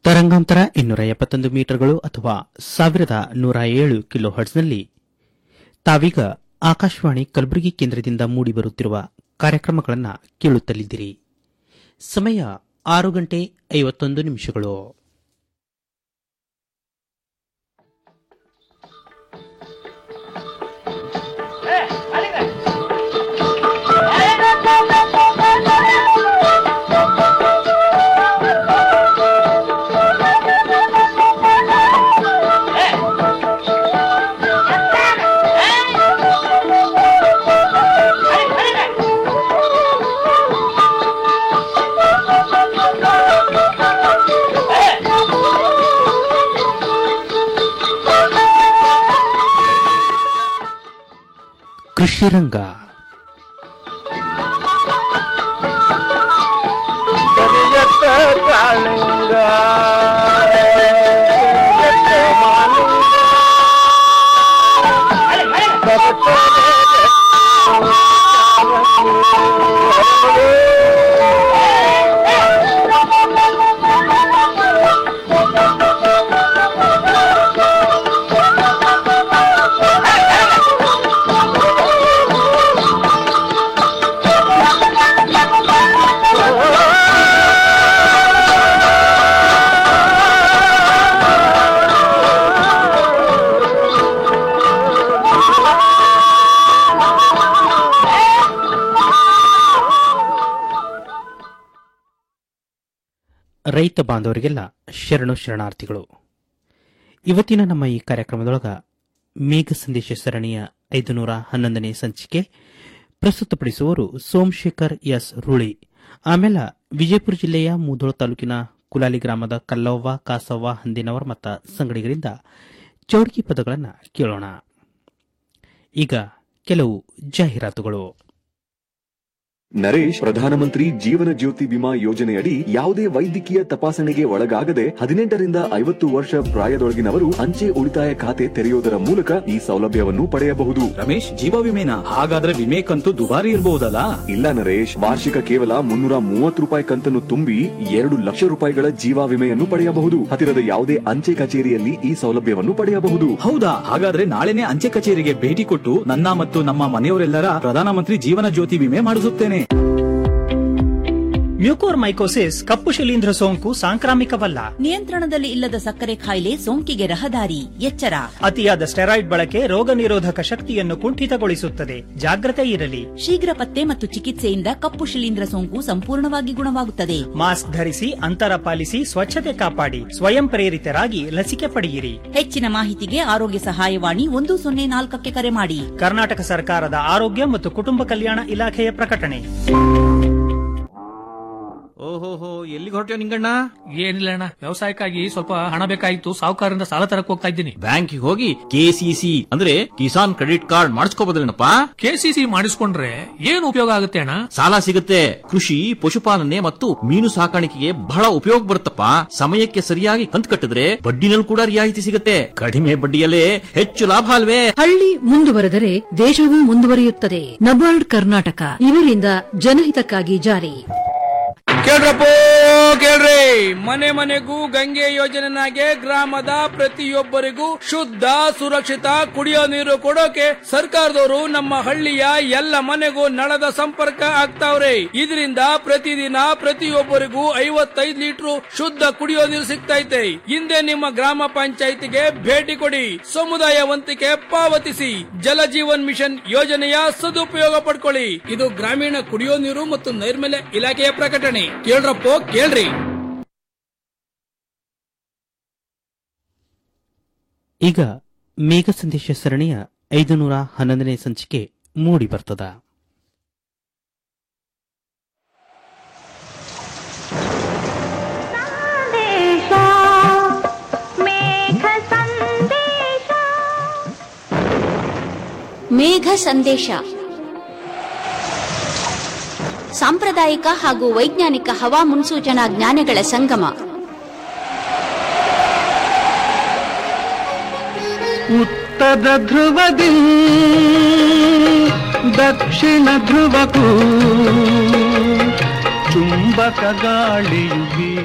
ತರಂಗಾಂತರ ಇನ್ನೂರ ಎಪ್ಪತ್ತೊಂದು ಮೀಟರ್ಗಳು ಅಥವಾ ಸಾವಿರದ ನೂರ ಏಳು ಕಿಲೋ ಹರ್ಟ್ಸ್ನಲ್ಲಿ ತಾವೀಗ ಆಕಾಶವಾಣಿ ಕಲಬುರಗಿ ಕೇಂದ್ರದಿಂದ ಮೂಡಿಬರುತ್ತಿರುವ ಕಾರ್ಯಕ್ರಮಗಳನ್ನು ಕೇಳುತ್ತಲಿದ್ದೀರಿ ಸಮಯ ಆರು ಗಂಟೆ ಐವತ್ತೊಂದು ನಿಮಿಷಗಳು ಕೃಷಿ ರಂಗ ಕರಿಯತ್ತ ಕಾಳಿಂಗ ಕರಿಯತ್ತ ಮಾಲಿಂಗ ರೈತ ಬಾಂಧವರಿಗೆಲ್ಲ ಶರಣು ಶರಣಾರ್ಥಿಗಳು ಇವತ್ತಿನ ನಮ್ಮ ಈ ಕಾರ್ಯಕ್ರಮದೊಳಗ ಮೇಘ ಸಂದೇಶ ಸರಣಿಯ ಐದುನೂರ ಹನ್ನೊಂದನೇ ಸಂಚಿಕೆ ಪ್ರಸ್ತುತಪಡಿಸುವವರು ಸೋಮಶೇಖರ್ ಎಸ್ ರೂಳಿ ಆಮೇಲೆ ವಿಜಯಪುರ ಜಿಲ್ಲೆಯ ಮೂಧೋಳ ತಾಲೂಕಿನ ಕುಲಾಲಿ ಗ್ರಾಮದ ಕಲ್ಲವ್ವ ಕಾಸವ್ವ ಹಂದಿನವರ್ ಮತ್ತ ಸಂಗಡಿಗರಿಂದ ಚೌಡ್ಕಿ ಪದಗಳನ್ನು ಕೇಳೋಣ ಈಗ ಕೆಲವು ಜಾಹೀರಾತುಗಳು ನರೇಶ್ ಪ್ರಧಾನಮಂತ್ರಿ ಜೀವನ ಜ್ಯೋತಿ ವಿಮಾ ಯೋಜನೆಯಡಿ ಯಾವುದೇ ವೈದ್ಯಕೀಯ ತಪಾಸಣೆಗೆ ಒಳಗಾಗದೆ ಹದಿನೆಂಟರಿಂದ ಐವತ್ತು ವರ್ಷ ಪ್ರಾಯದೊಳಗಿನವರು ಅಂಚೆ ಉಳಿತಾಯ ಖಾತೆ ತೆರೆಯುವುದರ ಮೂಲಕ ಈ ಸೌಲಭ್ಯವನ್ನು ಪಡೆಯಬಹುದು ರಮೇಶ್ ಜೀವ ವಿಮೆನಾ ಹಾಗಾದ್ರೆ ವಿಮೆ ಕಂತು ದುಬಾರಿ ಇರಬಹುದಲ್ಲ ಇಲ್ಲ ನರೇಶ್ ವಾರ್ಷಿಕ ಕೇವಲ ಮುನ್ನೂರ ಮೂವತ್ತು ರೂಪಾಯಿ ಕಂತನ್ನು ತುಂಬಿ ಎರಡು ಲಕ್ಷ ರೂಪಾಯಿಗಳ ಜೀವ ವಿಮೆಯನ್ನು ಪಡೆಯಬಹುದು ಹತ್ತಿರದ ಯಾವುದೇ ಅಂಚೆ ಕಚೇರಿಯಲ್ಲಿ ಈ ಸೌಲಭ್ಯವನ್ನು ಪಡೆಯಬಹುದು ಹೌದಾ ಹಾಗಾದ್ರೆ ನಾಳೆನೆ ಅಂಚೆ ಕಚೇರಿಗೆ ಭೇಟಿ ಕೊಟ್ಟು ನನ್ನ ಮತ್ತು ನಮ್ಮ ಮನೆಯವರೆಲ್ಲರ ಪ್ರಧಾನಮಂತ್ರಿ ಜೀವನ ಜ್ಯೋತಿ ವಿಮೆ ಮಾಡಿಸುತ್ತೇನೆ ಮ್ಯೂಕೋರ್ಮೈಕೋಸಿಸ್ ಕಪ್ಪು ಶಿಲೀಂಧ್ರ ಸೋಂಕು ಸಾಂಕ್ರಾಮಿಕವಲ್ಲ ನಿಯಂತ್ರಣದಲ್ಲಿ ಇಲ್ಲದ ಸಕ್ಕರೆ ಕಾಯಿಲೆ ಸೋಂಕಿಗೆ ರಹದಾರಿ ಎಚ್ಚರ ಅತಿಯಾದ ಸ್ಟೆರಾಯ್ಡ್ ಬಳಕೆ ರೋಗ ನಿರೋಧಕ ಶಕ್ತಿಯನ್ನು ಕುಂಠಿತಗೊಳಿಸುತ್ತದೆ ಜಾಗ್ರತೆ ಇರಲಿ ಶೀಘ್ರ ಪತ್ತೆ ಮತ್ತು ಚಿಕಿತ್ಸೆಯಿಂದ ಕಪ್ಪು ಶಿಲೀಂಧ್ರ ಸೋಂಕು ಸಂಪೂರ್ಣವಾಗಿ ಗುಣವಾಗುತ್ತದೆ ಮಾಸ್ಕ್ ಧರಿಸಿ ಅಂತರ ಪಾಲಿಸಿ ಸ್ವಚ್ಛತೆ ಕಾಪಾಡಿ ಸ್ವಯಂ ಪ್ರೇರಿತರಾಗಿ ಲಸಿಕೆ ಪಡೆಯಿರಿ ಹೆಚ್ಚಿನ ಮಾಹಿತಿಗೆ ಆರೋಗ್ಯ ಸಹಾಯವಾಣಿ ಒಂದು ಸೊನ್ನೆ ನಾಲ್ಕಕ್ಕೆ ಕರೆ ಮಾಡಿ ಕರ್ನಾಟಕ ಸರ್ಕಾರದ ಆರೋಗ್ಯ ಮತ್ತು ಕುಟುಂಬ ಕಲ್ಯಾಣ ಇಲಾಖೆಯ ಪ್ರಕಟಣೆ ಓಹೋಹೋ ಎಲ್ಲಿಗೆ ಹೊರಟ್ಯೋ ನಿಂಗಣ್ಣ ಏನಿಲ್ಲ ಅಣ್ಣ ವ್ಯವಸಾಯಕ್ಕಾಗಿ ಸ್ವಲ್ಪ ಹಣ ಬೇಕಾಗಿತ್ತು ಸಾಹುಕಾರರಿಂದ ಸಾಲ ತರಕ್ ಹೋಗ್ತಾ ಇದ್ದೀನಿ ಬ್ಯಾಂಕಿಗೆ ಹೋಗಿ ಕೆಸಿಸಿ ಅಂದ್ರೆ ಕಿಸಾನ್ ಕ್ರೆಡಿಟ್ ಕಾರ್ಡ್ ಮಾಡಿಸ್ಕೋಬೋದಿಲ್ಲಪ್ಪ ಕೆಸಿಸಿ ಮಾಡಿಸ್ಕೊಂಡ್ರೆ ಏನ್ ಉಪಯೋಗ ಆಗುತ್ತೆ ಅಣ್ಣ ಸಾಲ ಸಿಗುತ್ತೆ ಕೃಷಿ ಪಶುಪಾಲನೆ ಮತ್ತು ಮೀನು ಸಾಕಾಣಿಕೆಗೆ ಬಹಳ ಉಪಯೋಗ ಬರುತ್ತಪ್ಪ ಸಮಯಕ್ಕೆ ಸರಿಯಾಗಿ ಕಂತು ಕಟ್ಟಿದ್ರೆ ಬಡ್ಡಿನಲ್ಲಿ ಕೂಡ ರಿಯಾಯಿತಿ ಸಿಗುತ್ತೆ ಕಡಿಮೆ ಬಡ್ಡಿಯಲ್ಲೇ ಹೆಚ್ಚು ಲಾಭ ಅಲ್ವೇ ಹಳ್ಳಿ ಮುಂದುವರೆದರೆ ದೇಶವೂ ಮುಂದುವರಿಯುತ್ತದೆ ನಬಾರ್ಡ್ ಕರ್ನಾಟಕ ಇವರಿಂದ ಜನಹಿತಕ್ಕಾಗಿ ಜಾರಿ ಕೇಳ್ರಪ್ಪ ಕೇಳ್ರಿ ಮನೆ ಮನೆಗೂ ಗಂಗೆ ಯೋಜನೆನಾಗೆ ಗ್ರಾಮದ ಪ್ರತಿಯೊಬ್ಬರಿಗೂ ಶುದ್ಧ ಸುರಕ್ಷಿತ ಕುಡಿಯೋ ನೀರು ಕೊಡೋಕೆ ಸರ್ಕಾರದವರು ನಮ್ಮ ಹಳ್ಳಿಯ ಎಲ್ಲ ಮನೆಗೂ ನಳದ ಸಂಪರ್ಕ ಆಗ್ತಾವ್ರೆ ಇದರಿಂದ ಪ್ರತಿದಿನ ಪ್ರತಿಯೊಬ್ಬರಿಗೂ ಐವತ್ತೈದು ಲೀಟರ್ ಶುದ್ಧ ಕುಡಿಯೋ ನೀರು ಸಿಗ್ತೈತೆ ಹಿಂದೆ ನಿಮ್ಮ ಗ್ರಾಮ ಪಂಚಾಯಿತಿಗೆ ಭೇಟಿ ಕೊಡಿ ಸಮುದಾಯ ವಂತಿಕೆ ಪಾವತಿಸಿ ಜಲ ಜೀವನ್ ಮಿಷನ್ ಯೋಜನೆಯ ಸದುಪಯೋಗ ಪಡ್ಕೊಳ್ಳಿ ಇದು ಗ್ರಾಮೀಣ ಕುಡಿಯೋ ನೀರು ಮತ್ತು ನೈರ್ಮಲ್ಯ ಇಲಾಖೆಯ ಪ್ರಕಟಣೆ ಕೇಳ್ರಪ್ಪ ಕೇಳ್ರಿ ಈಗ ಮೇಘ ಸಂದೇಶ ಸರಣಿಯ ಐದುನೂರ ಹನ್ನೊಂದನೇ ಸಂಚಿಕೆ ಮೂಡಿ ಬರ್ತದ ಮೇಘ ಸಂದೇಶ ಸಾಂಪ್ರದಾಯಿಕ ಹಾಗೂ ವೈಜ್ಞಾನಿಕ ಹವಾ ಮುನ್ಸೂಚನಾ ಜ್ಞಾನಗಳ ಸಂಗಮ ಉತ್ತರ ಧ್ರುವದಿ ದಕ್ಷಿಣ ಧ್ರುವಕ್ಕೂ ಚುಂಬಕ ಗಾಳಿಯು ಬೀಸು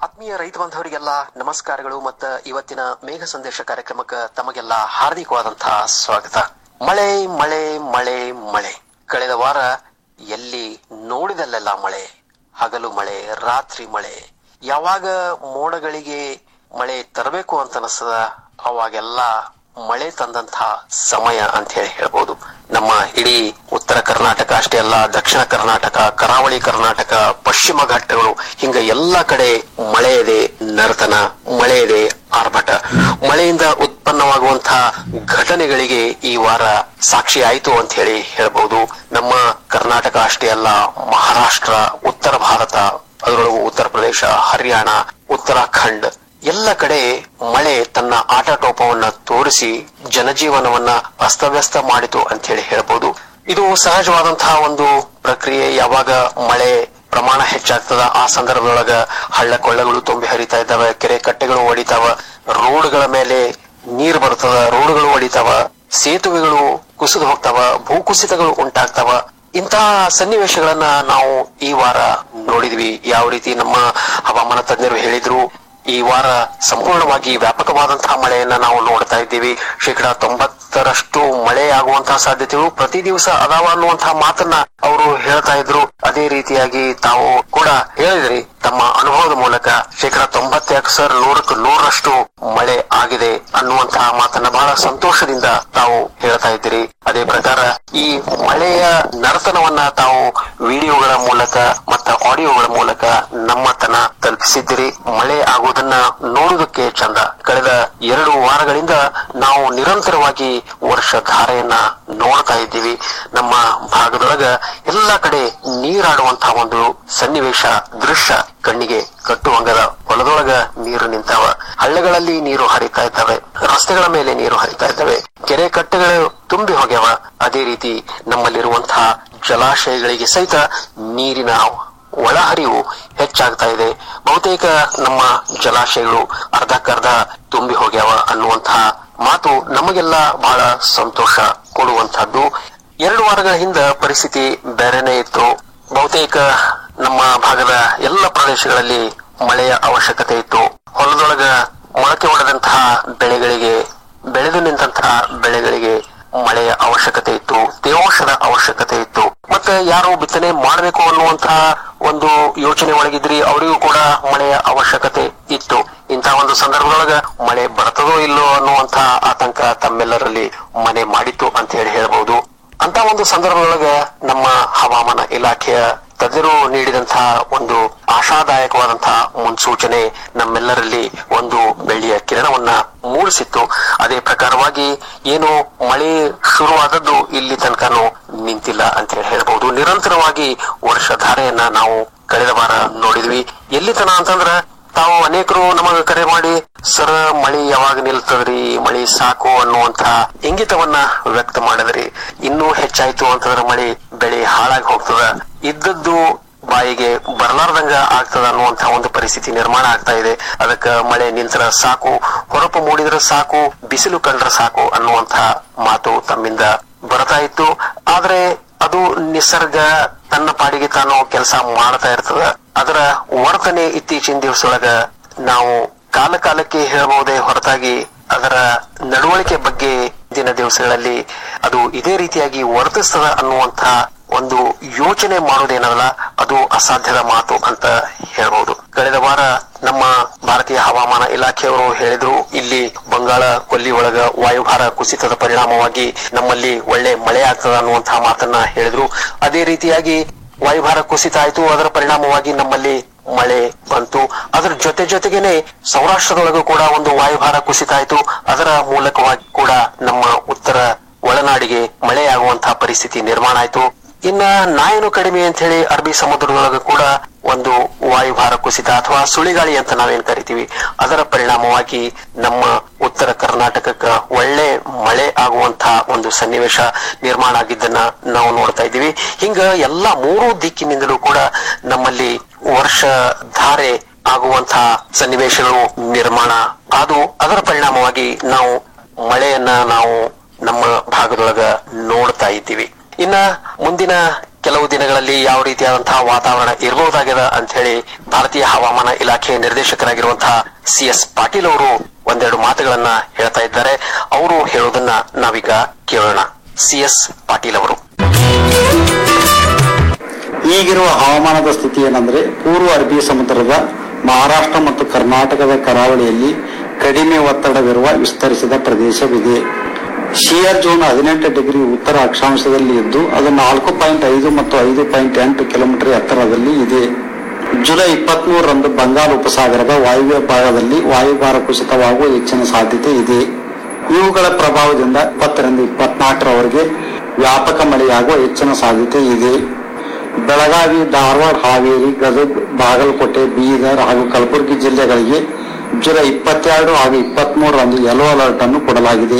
ಆತ್ಮೀಯ ರೈತ ಬಾಂಧವರಿಗೆಲ್ಲ ನಮಸ್ಕಾರಗಳು ಮತ್ತು ಇವತ್ತಿನ ಮೇಘ ಸಂದೇಶ ಕಾರ್ಯಕ್ರಮಕ್ಕೆ ತಮಗೆಲ್ಲ ಹಾರ್ದಿಕವಾದಂತಹ ಸ್ವಾಗತ ಮಳೆ ಮಳೆ ಮಳೆ ಮಳೆ ಕಳೆದ ವಾರ ಎಲ್ಲಿ ನೋಡಿದಲ್ಲೆಲ್ಲ ಮಳೆ ಹಗಲು ಮಳೆ ರಾತ್ರಿ ಮಳೆ ಯಾವಾಗ ಮೋಡಗಳಿಗೆ ಮಳೆ ತರಬೇಕು ಅಂತ ಅನಿಸ್ತದ ಅವಾಗೆಲ್ಲ ಮಳೆ ತಂದಂತ ಸಮಯ ಅಂತ ಹೇಳಿ ಹೇಳ್ಬೋದು ನಮ್ಮ ಇಡೀ ಉತ್ತರ ಕರ್ನಾಟಕ ಅಷ್ಟೇ ಅಲ್ಲ ದಕ್ಷಿಣ ಕರ್ನಾಟಕ ಕರಾವಳಿ ಕರ್ನಾಟಕ ಪಶ್ಚಿಮ ಘಟ್ಟಗಳು ಹಿಂಗ ಎಲ್ಲ ಕಡೆ ಮಳೆ ಇದೆ ನರ್ತನ ಮಳೆ ಇದೆ ಆರ್ಭಟ ಮಳೆಯಿಂದ ಉತ್ಪನ್ನವಾಗುವಂತಹ ಘಟನೆಗಳಿಗೆ ಈ ವಾರ ಸಾಕ್ಷಿ ಆಯಿತು ಅಂತ ಹೇಳಿ ಹೇಳ್ಬಹುದು ನಮ್ಮ ಕರ್ನಾಟಕ ಅಷ್ಟೇ ಅಲ್ಲ ಮಹಾರಾಷ್ಟ್ರ ಉತ್ತರ ಭಾರತ ಅದರೊಳಗೂ ಉತ್ತರ ಪ್ರದೇಶ ಹರಿಯಾಣ ಉತ್ತರಾಖಂಡ್ ಎಲ್ಲ ಕಡೆ ಮಳೆ ತನ್ನ ಆಟಟೋಪವನ್ನ ತೋರಿಸಿ ಜನಜೀವನವನ್ನ ಅಸ್ತವ್ಯಸ್ತ ಮಾಡಿತು ಅಂತ ಹೇಳಿ ಹೇಳ್ಬೋದು ಇದು ಸಹಜವಾದಂತಹ ಒಂದು ಪ್ರಕ್ರಿಯೆ ಯಾವಾಗ ಮಳೆ ಪ್ರಮಾಣ ಹೆಚ್ಚಾಗ್ತದ ಆ ಸಂದರ್ಭದೊಳಗ ಹಳ್ಳ ಕೊಳ್ಳಗಳು ತುಂಬಿ ಹರಿತಾ ಇದ್ದಾವೆ ಕೆರೆ ಕಟ್ಟೆಗಳು ಒಡಿತಾವ ರೋಡ್ಗಳ ಮೇಲೆ ನೀರು ಬರ್ತದ ರೋಡ್ಗಳು ಒಡಿತಾವ ಸೇತುವೆಗಳು ಕುಸಿದು ಹೋಗ್ತಾವ ಭೂಕುಸಿತಗಳು ಉಂಟಾಗ್ತಾವ ಇಂತಹ ಸನ್ನಿವೇಶಗಳನ್ನ ನಾವು ಈ ವಾರ ನೋಡಿದ್ವಿ ಯಾವ ರೀತಿ ನಮ್ಮ ಹವಾಮಾನ ತಜ್ಞರು ಹೇಳಿದ್ರು ಈ ವಾರ ಸಂಪೂರ್ಣವಾಗಿ ವ್ಯಾಪಕವಾದಂತಹ ಮಳೆಯನ್ನ ನಾವು ನೋಡ್ತಾ ಇದ್ದೀವಿ ಶೇಕಡಾ ತೊಂಬತ್ತರಷ್ಟು ಮಳೆ ಆಗುವಂತಹ ಸಾಧ್ಯತೆಗಳು ಪ್ರತಿ ದಿವಸ ಅದಾವ ಅನ್ನುವಂತಹ ಮಾತನ್ನ ಅವರು ಹೇಳ್ತಾ ಇದ್ರು ಅದೇ ರೀತಿಯಾಗಿ ತಾವು ಕೂಡ ಹೇಳಿದ್ರಿ ತಮ್ಮ ಅನುಭವದ ಮೂಲಕ ಶೇಕಡಾ ತೊಂಬತ್ತೆರಡು ಸರ್ ನೂರಕ್ಕೆ ನೂರರಷ್ಟು ಮಳೆ ಆಗಿದೆ ಅನ್ನುವಂತಹ ಮಾತನ್ನ ಬಹಳ ಸಂತೋಷದಿಂದ ತಾವು ಹೇಳ್ತಾ ಇದ್ದೀರಿ ಅದೇ ಪ್ರಕಾರ ಈ ಮಳೆಯ ನರ್ತನವನ್ನ ತಾವು ವಿಡಿಯೋಗಳ ಮೂಲಕ ಮತ್ತ ಆಡಿಯೋಗಳ ಮೂಲಕ ನಮ್ಮ ತನ ತಲುಪಿಸಿದ್ದೀರಿ ಮಳೆ ಆಗುವುದನ್ನ ನೋಡುವುದಕ್ಕೆ ಚಂದ ಕಳೆದ ಎರಡು ವಾರಗಳಿಂದ ನಾವು ನಿರಂತರವಾಗಿ ವರ್ಷ ಧಾರೆಯನ್ನ ನೋಡ್ತಾ ಇದ್ದೀವಿ ನಮ್ಮ ಭಾಗದೊಳಗ ಎಲ್ಲಾ ಕಡೆ ನೀರಾಡುವಂತಹ ಒಂದು ಸನ್ನಿವೇಶ ದೃಶ್ಯ ಕಣ್ಣಿಗೆ ಕಟ್ಟುವಂಗದ ಹೊಲದೊಳಗ ನೀರು ನಿಂತಾವ ಹಳ್ಳಿಗಳಲ್ಲಿ ನೀರು ಹರಿತಾ ಇದ್ದಾವೆ ರಸ್ತೆಗಳ ಮೇಲೆ ನೀರು ಹರಿತಾ ಇದ್ದಾವೆ ಕೆರೆ ಕಟ್ಟೆಗಳು ತುಂಬಿ ಹೋಗ್ಯಾವ ಅದೇ ರೀತಿ ನಮ್ಮಲ್ಲಿರುವಂತಹ ಜಲಾಶಯಗಳಿಗೆ ಸಹಿತ ನೀರಿನ ಒಳಹರಿವು ಹೆಚ್ಚಾಗ್ತಾ ಇದೆ ಬಹುತೇಕ ನಮ್ಮ ಜಲಾಶಯಗಳು ಅರ್ಧಕ್ಕರ್ಧ ತುಂಬಿ ಹೋಗ್ಯಾವ ಅನ್ನುವಂತಹ ಮಾತು ನಮಗೆಲ್ಲ ಬಹಳ ಸಂತೋಷ ಕೊಡುವಂತಹದ್ದು ಎರಡು ವಾರಗಳ ಹಿಂದ ಪರಿಸ್ಥಿತಿ ಬೇರೆನೇ ಇತ್ತು ಬಹುತೇಕ ನಮ್ಮ ಭಾಗದ ಎಲ್ಲ ಪ್ರದೇಶಗಳಲ್ಲಿ ಮಳೆಯ ಅವಶ್ಯಕತೆ ಇತ್ತು ಹೊಲದೊಳಗ ಮೊಳಕೆ ಹೊಡೆದಂತಹ ಬೆಳೆಗಳಿಗೆ ಬೆಳೆದು ನಿಂತಹ ಬೆಳೆಗಳಿಗೆ ಮಳೆಯ ಅವಶ್ಯಕತೆ ಇತ್ತು ತೇವಾಂಶದ ಅವಶ್ಯಕತೆ ಇತ್ತು ಮತ್ತೆ ಯಾರು ಬಿತ್ತನೆ ಮಾಡಬೇಕು ಅನ್ನುವಂತಹ ಒಂದು ಯೋಚನೆ ಒಳಗಿದ್ರಿ ಅವರಿಗೂ ಕೂಡ ಮಳೆಯ ಅವಶ್ಯಕತೆ ಇತ್ತು ಇಂತಹ ಒಂದು ಸಂದರ್ಭದೊಳಗ ಮಳೆ ಬರ್ತದೋ ಇಲ್ಲೋ ಅನ್ನುವಂತಹ ಆತಂಕ ತಮ್ಮೆಲ್ಲರಲ್ಲಿ ಮನೆ ಮಾಡಿತ್ತು ಅಂತ ಹೇಳಿ ಹೇಳ್ಬಹುದು ಅಂತ ಒಂದು ಸಂದರ್ಭದೊಳಗ ನಮ್ಮ ಹವಾಮಾನ ಇಲಾಖೆಯ ತಜ್ಞರು ನೀಡಿದಂತಹ ಒಂದು ಆಶಾದಾಯಕವಾದಂತಹ ಮುನ್ಸೂಚನೆ ನಮ್ಮೆಲ್ಲರಲ್ಲಿ ಒಂದು ಬೆಳ್ಳಿಯ ಕಿರಣವನ್ನ ಮೂಡಿಸಿತ್ತು ಅದೇ ಪ್ರಕಾರವಾಗಿ ಏನು ಮಳೆ ಶುರುವಾದದ್ದು ಇಲ್ಲಿ ತನಕನೂ ನಿಂತಿಲ್ಲ ಅಂತ ಹೇಳಿ ಹೇಳ್ಬಹುದು ನಿರಂತರವಾಗಿ ವರ್ಷಧಾರೆಯನ್ನ ನಾವು ಕಳೆದ ವಾರ ನೋಡಿದ್ವಿ ಎಲ್ಲಿ ತನ ಅಂತಂದ್ರ ತಾವು ಅನೇಕರು ನಮಗ ಕರೆ ಮಾಡಿ ಸರ್ ಮಳಿ ಯಾವಾಗ ನಿಲ್ತದ್ರಿ ಮಳಿ ಸಾಕು ಅನ್ನುವಂತ ಇಂಗಿತವನ್ನ ವ್ಯಕ್ತ ಮಾಡಿದ್ರಿ ಇನ್ನೂ ಹೆಚ್ಚಾಯ್ತು ಅಂತಂದ್ರ ಮಳಿ ಬೆಳೆ ಹಾಳಾಗಿ ಹೋಗ್ತದ ಇದ್ದದ್ದು ಬಾಯಿಗೆ ಬರಲಾರ್ದಂಗ ಆಗ್ತದ ಅನ್ನುವಂತ ಒಂದು ಪರಿಸ್ಥಿತಿ ನಿರ್ಮಾಣ ಆಗ್ತಾ ಇದೆ ಅದಕ್ಕ ಮಳೆ ನಿಂತರ ಸಾಕು ಹೊರಪು ಮೂಡಿದ್ರೆ ಸಾಕು ಬಿಸಿಲು ಕಂಡ್ರೆ ಸಾಕು ಅನ್ನುವಂತ ಮಾತು ತಮ್ಮಿಂದ ಬರ್ತಾ ಇತ್ತು ಆದ್ರೆ ಅದು ನಿಸರ್ಗ ತನ್ನ ಪಾಡಿಗೆ ತಾನು ಕೆಲಸ ಮಾಡ್ತಾ ಇರ್ತದ ಅದರ ವರ್ತನೆ ಇತ್ತೀಚಿನ ದಿವಸದೊಳಗ ನಾವು ಕಾಲ ಕಾಲಕ್ಕೆ ಹೇಳಬಹುದೇ ಹೊರತಾಗಿ ಅದರ ನಡವಳಿಕೆ ಬಗ್ಗೆ ದಿನ ದಿವಸಗಳಲ್ಲಿ ಅದು ಇದೇ ರೀತಿಯಾಗಿ ವರ್ತಿಸ್ತದ ಅನ್ನುವಂತ ಒಂದು ಯೋಚನೆ ಮಾಡೋದೇನಲ್ಲ ಅದು ಅಸಾಧ್ಯದ ಮಾತು ಅಂತ ಹೇಳ್ಬಹುದು ಕಳೆದ ವಾರ ನಮ್ಮ ಭಾರತೀಯ ಹವಾಮಾನ ಇಲಾಖೆಯವರು ಹೇಳಿದ್ರು ಇಲ್ಲಿ ಬಂಗಾಳ ಕೊಲ್ಲಿ ಒಳಗ ವಾಯುಭಾರ ಕುಸಿತದ ಪರಿಣಾಮವಾಗಿ ನಮ್ಮಲ್ಲಿ ಒಳ್ಳೆ ಮಳೆ ಆಗ್ತದ ಅನ್ನುವಂತಹ ಮಾತನ್ನ ಹೇಳಿದ್ರು ಅದೇ ರೀತಿಯಾಗಿ ವಾಯುಭಾರ ಕುಸಿತ ಆಯ್ತು ಅದರ ಪರಿಣಾಮವಾಗಿ ನಮ್ಮಲ್ಲಿ ಮಳೆ ಬಂತು ಅದರ ಜೊತೆ ಜೊತೆಗೇನೆ ಸೌರಾಷ್ಟ್ರದೊಳಗೂ ಕೂಡ ಒಂದು ವಾಯುಭಾರ ಕುಸಿತ ಆಯ್ತು ಅದರ ಮೂಲಕವಾಗಿ ಕೂಡ ನಮ್ಮ ಉತ್ತರ ಒಳನಾಡಿಗೆ ಮಳೆಯಾಗುವಂತಹ ಪರಿಸ್ಥಿತಿ ನಿರ್ಮಾಣ ಆಯ್ತು ಇನ್ನ ನಾಯನು ಕಡಿಮೆ ಅಂತ ಹೇಳಿ ಅರಬ್ಬಿ ಸಮುದ್ರದೊಳಗ ಕೂಡ ಒಂದು ವಾಯುಭಾರ ಕುಸಿತ ಅಥವಾ ಸುಳಿಗಾಳಿ ಅಂತ ನಾವೇನ್ ಕರಿತೀವಿ ಅದರ ಪರಿಣಾಮವಾಗಿ ನಮ್ಮ ಉತ್ತರ ಕರ್ನಾಟಕಕ್ಕ ಒಳ್ಳೆ ಮಳೆ ಆಗುವಂತಹ ಒಂದು ಸನ್ನಿವೇಶ ನಿರ್ಮಾಣ ಆಗಿದ್ದನ್ನ ನಾವು ನೋಡ್ತಾ ಇದ್ದೀವಿ ಹಿಂಗ ಎಲ್ಲಾ ಮೂರು ದಿಕ್ಕಿನಿಂದಲೂ ಕೂಡ ನಮ್ಮಲ್ಲಿ ವರ್ಷ ಧಾರೆ ಆಗುವಂತಹ ಸನ್ನಿವೇಶಗಳು ನಿರ್ಮಾಣ ಅದು ಅದರ ಪರಿಣಾಮವಾಗಿ ನಾವು ಮಳೆಯನ್ನ ನಾವು ನಮ್ಮ ಭಾಗದೊಳಗ ನೋಡ್ತಾ ಇದ್ದೀವಿ ಇನ್ನ ಮುಂದಿನ ಕೆಲವು ದಿನಗಳಲ್ಲಿ ಯಾವ ರೀತಿಯಾದಂತಹ ವಾತಾವರಣ ಇರಬಹುದಾಗಿದೆ ಅಂತ ಹೇಳಿ ಭಾರತೀಯ ಹವಾಮಾನ ಇಲಾಖೆ ನಿರ್ದೇಶಕರಾಗಿರುವಂತಹ ಸಿ ಎಸ್ ಪಾಟೀಲ್ ಅವರು ಒಂದೆರಡು ಮಾತುಗಳನ್ನ ಹೇಳ್ತಾ ಇದ್ದಾರೆ ಅವರು ಹೇಳೋದನ್ನ ನಾವೀಗ ಕೇಳೋಣ ಸಿ ಎಸ್ ಪಾಟೀಲ್ ಅವರು ಈಗಿರುವ ಹವಾಮಾನದ ಸ್ಥಿತಿ ಏನಂದ್ರೆ ಪೂರ್ವ ಅರಬ್ಬಿ ಸಮುದ್ರದ ಮಹಾರಾಷ್ಟ್ರ ಮತ್ತು ಕರ್ನಾಟಕದ ಕರಾವಳಿಯಲ್ಲಿ ಕಡಿಮೆ ಒತ್ತಡವಿರುವ ವಿಸ್ತರಿಸಿದ ಪ್ರದೇಶವಿದೆ ಶಿಯರ್ ಜೋನ್ ಹದಿನೆಂಟು ಡಿಗ್ರಿ ಉತ್ತರ ಅಕ್ಷಾಂಶದಲ್ಲಿ ಇದ್ದು ಅದು ನಾಲ್ಕು ಪಾಯಿಂಟ್ ಐದು ಮತ್ತು ಐದು ಪಾಯಿಂಟ್ ಎಂಟು ಕಿಲೋಮೀಟರ್ ಎತ್ತರದಲ್ಲಿ ಇದೆ ಜುಲೈ ಇಪ್ಪತ್ಮೂರರಂದು ಬಂಗಾಳ ಉಪಸಾಗರದ ವಾಯುವ್ಯ ಭಾಗದಲ್ಲಿ ವಾಯುಭಾರ ಕುಸಿತವಾಗುವ ಹೆಚ್ಚಿನ ಸಾಧ್ಯತೆ ಇದೆ ಇವುಗಳ ಪ್ರಭಾವದಿಂದ ಇಪ್ಪತ್ತರಿಂದ ಇಪ್ಪತ್ನಾಲ್ಕರವರೆಗೆ ವ್ಯಾಪಕ ಮಳೆಯಾಗುವ ಹೆಚ್ಚಿನ ಸಾಧ್ಯತೆ ಇದೆ ಬೆಳಗಾವಿ ಧಾರವಾಡ ಹಾವೇರಿ ಗದಗ ಬಾಗಲಕೋಟೆ ಬೀದರ್ ಹಾಗೂ ಕಲಬುರಗಿ ಜಿಲ್ಲೆಗಳಿಗೆ ಜುಲೈ ಇಪ್ಪತ್ತೆರಡು ಹಾಗೂ ಇಪ್ಪತ್ಮೂರರಂದು ಯೆಲ್ಲೋ ಅಲರ್ಟ್ ಅನ್ನು ಕೊಡಲಾಗಿದೆ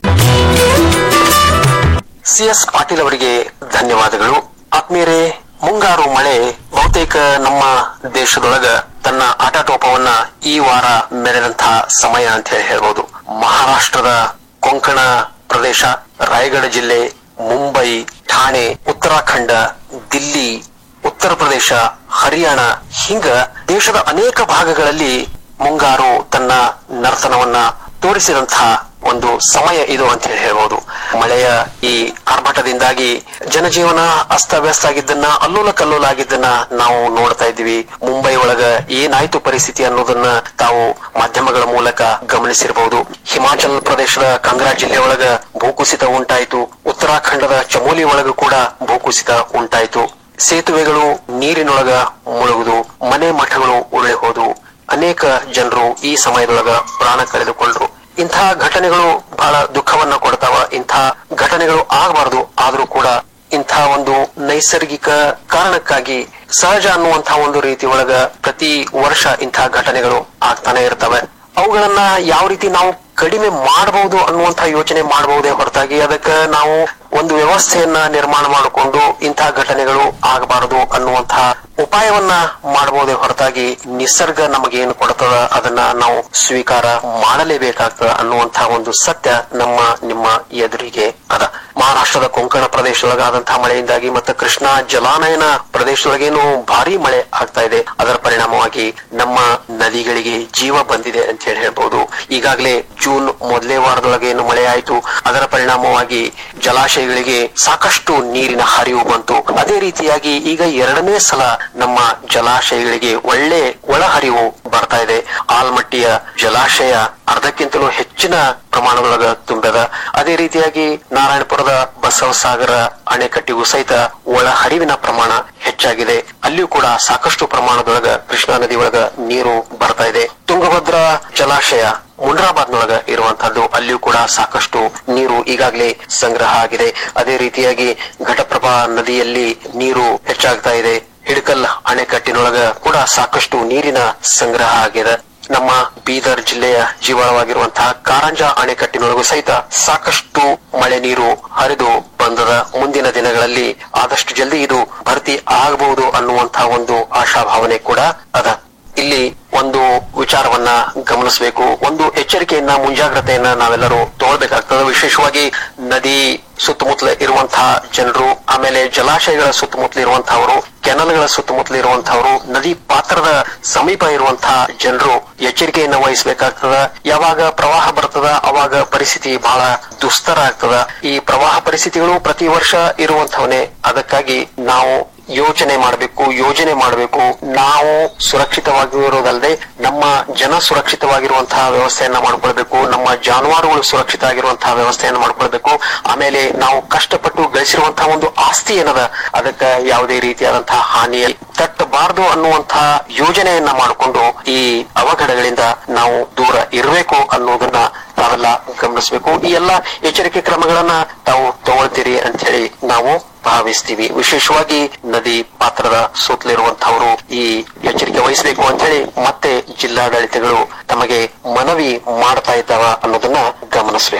ಸಿ ಎಸ್ ಪಾಟೀಲ್ ಅವರಿಗೆ ಧನ್ಯವಾದಗಳು ಆತ್ಮೀಯರೇ ಮುಂಗಾರು ಮಳೆ ಬಹುತೇಕ ನಮ್ಮ ದೇಶದೊಳಗ ತನ್ನ ಆಟಾಟೋಪವನ್ನ ಈ ವಾರ ಮೆರೆದಂತಹ ಸಮಯ ಅಂತ ಹೇಳಿ ಹೇಳ್ಬೋದು ಮಹಾರಾಷ್ಟ್ರದ ಕೊಂಕಣ ಪ್ರದೇಶ ರಾಯಗಢ ಜಿಲ್ಲೆ ಮುಂಬೈ ಠಾಣೆ ಉತ್ತರಾಖಂಡ ದಿಲ್ಲಿ ಉತ್ತರ ಪ್ರದೇಶ ಹರಿಯಾಣ ಹಿಂಗ ದೇಶದ ಅನೇಕ ಭಾಗಗಳಲ್ಲಿ ಮುಂಗಾರು ತನ್ನ ನರ್ತನವನ್ನ ತೋರಿಸಿದಂತಹ ಒಂದು ಸಮಯ ಇದು ಅಂತ ಹೇಳಿ ಹೇಳ್ಬೋದು ಮಳೆಯ ಈ ಆರ್ಭಟದಿಂದಾಗಿ ಜನಜೀವನ ಅಸ್ತವ್ಯಸ್ತ ಆಗಿದ್ದನ್ನ ಅಲ್ಲೋಲ ಕಲ್ಲೋಲ ಆಗಿದ್ದನ್ನ ನಾವು ನೋಡ್ತಾ ಇದ್ದೀವಿ ಮುಂಬೈ ಒಳಗ ಏನಾಯ್ತು ಪರಿಸ್ಥಿತಿ ಅನ್ನೋದನ್ನ ತಾವು ಮಾಧ್ಯಮಗಳ ಮೂಲಕ ಗಮನಿಸಿರಬಹುದು ಹಿಮಾಚಲ ಪ್ರದೇಶದ ಕಂಗ್ರಾ ಜಿಲ್ಲೆ ಒಳಗ ಭೂಕುಸಿತ ಉಂಟಾಯಿತು ಉತ್ತರಾಖಂಡದ ಚಮೋಲಿ ಒಳಗ ಕೂಡ ಭೂಕುಸಿತ ಉಂಟಾಯಿತು ಸೇತುವೆಗಳು ನೀರಿನೊಳಗ ಮುಳುಗುದು ಮನೆ ಮಠಗಳು ಉರುಳಿ ಹೋದವು ಅನೇಕ ಜನರು ಈ ಸಮಯದೊಳಗ ಪ್ರಾಣ ಕಳೆದುಕೊಂಡ್ರು ಇಂತಹ ಘಟನೆಗಳು ಬಹಳ ದುಃಖವನ್ನ ಕೊಡ್ತಾವ ಇಂತಹ ಘಟನೆಗಳು ಆಗಬಾರದು ಆದ್ರೂ ಕೂಡ ಇಂತಹ ಒಂದು ನೈಸರ್ಗಿಕ ಕಾರಣಕ್ಕಾಗಿ ಸಹಜ ಅನ್ನುವಂತಹ ಒಂದು ರೀತಿ ಒಳಗ ಪ್ರತಿ ವರ್ಷ ಇಂತಹ ಘಟನೆಗಳು ಆಗ್ತಾನೆ ಇರ್ತವೆ ಅವುಗಳನ್ನ ಯಾವ ರೀತಿ ನಾವು ಕಡಿಮೆ ಮಾಡಬಹುದು ಅನ್ನುವಂತಹ ಯೋಚನೆ ಮಾಡಬಹುದೇ ಹೊರತಾಗಿ ಅದಕ್ಕೆ ನಾವು ಒಂದು ವ್ಯವಸ್ಥೆಯನ್ನ ನಿರ್ಮಾಣ ಮಾಡಿಕೊಂಡು ಇಂತಹ ಘಟನೆಗಳು ಆಗಬಾರದು ಅನ್ನುವಂತಹ ಉಪಾಯವನ್ನ ಮಾಡಬಹುದೇ ಹೊರತಾಗಿ ನಿಸರ್ಗ ನಮಗೇನು ಕೊಡ್ತದ ಅದನ್ನ ನಾವು ಸ್ವೀಕಾರ ಮಾಡಲೇಬೇಕಾಗ್ತದ ಅನ್ನುವಂತಹ ಒಂದು ಸತ್ಯ ನಮ್ಮ ನಿಮ್ಮ ಎದುರಿಗೆ ಅದ ಮಹಾರಾಷ್ಟ್ರದ ಕೊಂಕಣ ಪ್ರದೇಶದೊಳಗಾದಂತಹ ಮಳೆಯಿಂದಾಗಿ ಮತ್ತು ಕೃಷ್ಣಾ ಜಲಾನಯನ ಪ್ರದೇಶದೊಳಗೇನು ಭಾರಿ ಮಳೆ ಆಗ್ತಾ ಇದೆ ಅದರ ಪರಿಣಾಮವಾಗಿ ನಮ್ಮ ನದಿಗಳಿಗೆ ಜೀವ ಬಂದಿದೆ ಅಂತ ಹೇಳಿ ಹೇಳ್ಬಹುದು ಈಗಾಗಲೇ ಜೂನ್ ಮೊದಲೇ ವಾರದೊಳಗೆ ಏನು ಮಳೆ ಆಯಿತು ಅದರ ಪರಿಣಾಮವಾಗಿ ಜಲಾಶಯಗಳಿಗೆ ಸಾಕಷ್ಟು ನೀರಿನ ಹರಿವು ಬಂತು ಅದೇ ರೀತಿಯಾಗಿ ಈಗ ಎರಡನೇ ಸಲ ನಮ್ಮ ಜಲಾಶಯಗಳಿಗೆ ಒಳ್ಳೆ ಒಳಹರಿವು ಬರ್ತಾ ಇದೆ ಆಲ್ಮಟ್ಟಿಯ ಜಲಾಶಯ ಅರ್ಧಕ್ಕಿಂತಲೂ ಹೆಚ್ಚಿನ ಪ್ರಮಾಣದೊಳಗ ತುಂಬದ ಅದೇ ರೀತಿಯಾಗಿ ನಾರಾಯಣಪುರದ ಬಸವಸಾಗರ ಅಣೆಕಟ್ಟಿಗೂ ಸಹಿತ ಒಳ ಹರಿವಿನ ಪ್ರಮಾಣ ಹೆಚ್ಚಾಗಿದೆ ಅಲ್ಲಿಯೂ ಕೂಡ ಸಾಕಷ್ಟು ಪ್ರಮಾಣದೊಳಗ ಕೃಷ್ಣಾ ನದಿ ಒಳಗ ನೀರು ಬರ್ತಾ ಇದೆ ತುಂಗಭದ್ರಾ ಜಲಾಶಯ ಮುಂಡ್ರಾಬಾದ್ನೊಳಗ ಇರುವಂತಹದ್ದು ಅಲ್ಲಿಯೂ ಕೂಡ ಸಾಕಷ್ಟು ನೀರು ಈಗಾಗಲೇ ಸಂಗ್ರಹ ಆಗಿದೆ ಅದೇ ರೀತಿಯಾಗಿ ಘಟಪ್ರಭಾ ನದಿಯಲ್ಲಿ ನೀರು ಹೆಚ್ಚಾಗ್ತಾ ಇದೆ ಹಿಡಕಲ್ ಅಣೆಕಟ್ಟಿನೊಳಗ ಕೂಡ ಸಾಕಷ್ಟು ನೀರಿನ ಸಂಗ್ರಹ ಆಗಿದೆ ನಮ್ಮ ಬೀದರ್ ಜಿಲ್ಲೆಯ ಜೀವಾಳವಾಗಿರುವಂತಹ ಕಾರಂಜ ಅಣೆಕಟ್ಟಿನೊಳಗೂ ಸಹಿತ ಸಾಕಷ್ಟು ಮಳೆ ನೀರು ಹರಿದು ಬಂದದ ಮುಂದಿನ ದಿನಗಳಲ್ಲಿ ಆದಷ್ಟು ಜಲ್ದಿ ಇದು ಭರ್ತಿ ಆಗಬಹುದು ಅನ್ನುವಂತಹ ಒಂದು ಆಶಾಭಾವನೆ ಕೂಡ ಅದ ಇಲ್ಲಿ ಒಂದು ವಿಚಾರವನ್ನ ಗಮನಿಸಬೇಕು ಒಂದು ಎಚ್ಚರಿಕೆಯನ್ನ ಮುಂಜಾಗ್ರತೆಯನ್ನ ನಾವೆಲ್ಲರೂ ತಗೊಳ್ಬೇಕಾಗ್ತದೆ ವಿಶೇಷವಾಗಿ ನದಿ ಸುತ್ತಮುತ್ತಲ ಇರುವಂತಹ ಜನರು ಆಮೇಲೆ ಜಲಾಶಯಗಳ ಸುತ್ತಮುತ್ತಲ ಇರುವಂತಹವರು ಕೆನಲ್ಗಳ ಸುತ್ತಮುತ್ತಲ ಇರುವಂತಹವರು ನದಿ ಪಾತ್ರದ ಸಮೀಪ ಇರುವಂತಹ ಜನರು ಎಚ್ಚರಿಕೆಯನ್ನ ವಹಿಸಬೇಕಾಗ್ತದ ಯಾವಾಗ ಪ್ರವಾಹ ಬರ್ತದ ಅವಾಗ ಪರಿಸ್ಥಿತಿ ಬಹಳ ದುಸ್ತರ ಆಗ್ತದ ಈ ಪ್ರವಾಹ ಪರಿಸ್ಥಿತಿಗಳು ಪ್ರತಿ ವರ್ಷ ಇರುವಂತವನೇ ಅದಕ್ಕಾಗಿ ನಾವು ಯೋಚನೆ ಮಾಡಬೇಕು ಯೋಜನೆ ಮಾಡಬೇಕು ನಾವು ಸುರಕ್ಷಿತವಾಗಿರೋದಲ್ಲದೆ ನಮ್ಮ ಜನ ಸುರಕ್ಷಿತವಾಗಿರುವಂತಹ ವ್ಯವಸ್ಥೆಯನ್ನ ಮಾಡ್ಕೊಳ್ಬೇಕು ನಮ್ಮ ಜಾನುವಾರುಗಳು ಸುರಕ್ಷಿತ ಆಗಿರುವಂತಹ ವ್ಯವಸ್ಥೆಯನ್ನ ಮಾಡ್ಕೊಳ್ಬೇಕು ಆಮೇಲೆ ನಾವು ಕಷ್ಟಪಟ್ಟು ಗಳಿಸಿರುವಂತಹ ಒಂದು ಆಸ್ತಿ ಏನದ ಅದಕ್ಕೆ ಯಾವುದೇ ರೀತಿಯಾದಂತಹ ಹಾನಿ ತಟ್ಟಬಾರದು ಅನ್ನುವಂತಹ ಯೋಜನೆಯನ್ನ ಮಾಡಿಕೊಂಡು ಈ ಅವಘಡಗಳಿಂದ ನಾವು ದೂರ ಇರಬೇಕು ಅನ್ನೋದನ್ನ ನಾವೆಲ್ಲ ಗಮನಿಸಬೇಕು ಈ ಎಲ್ಲಾ ಎಚ್ಚರಿಕೆ ಕ್ರಮಗಳನ್ನ ತಾವು ತಗೊಳ್ತೀರಿ ಅಂತ ಹೇಳಿ ನಾವು ಭಾವಿಸ್ತೀವಿ ವಿಶೇಷವಾಗಿ ನದಿ ಪಾತ್ರದ ಸುತ್ತಲಿರುವಂತಹವರು ಈ ಎಚ್ಚರಿಕೆ ವಹಿಸಬೇಕು ಅಂತ ಹೇಳಿ ಮತ್ತೆ ಜಿಲ್ಲಾಡಳಿತಗಳು ತಮಗೆ ಮನವಿ ಮಾಡ್ತಾ ಇದ್ದಾವ ಅನ್ನೋದನ್ನ ಗಮನಿಸಬೇಕು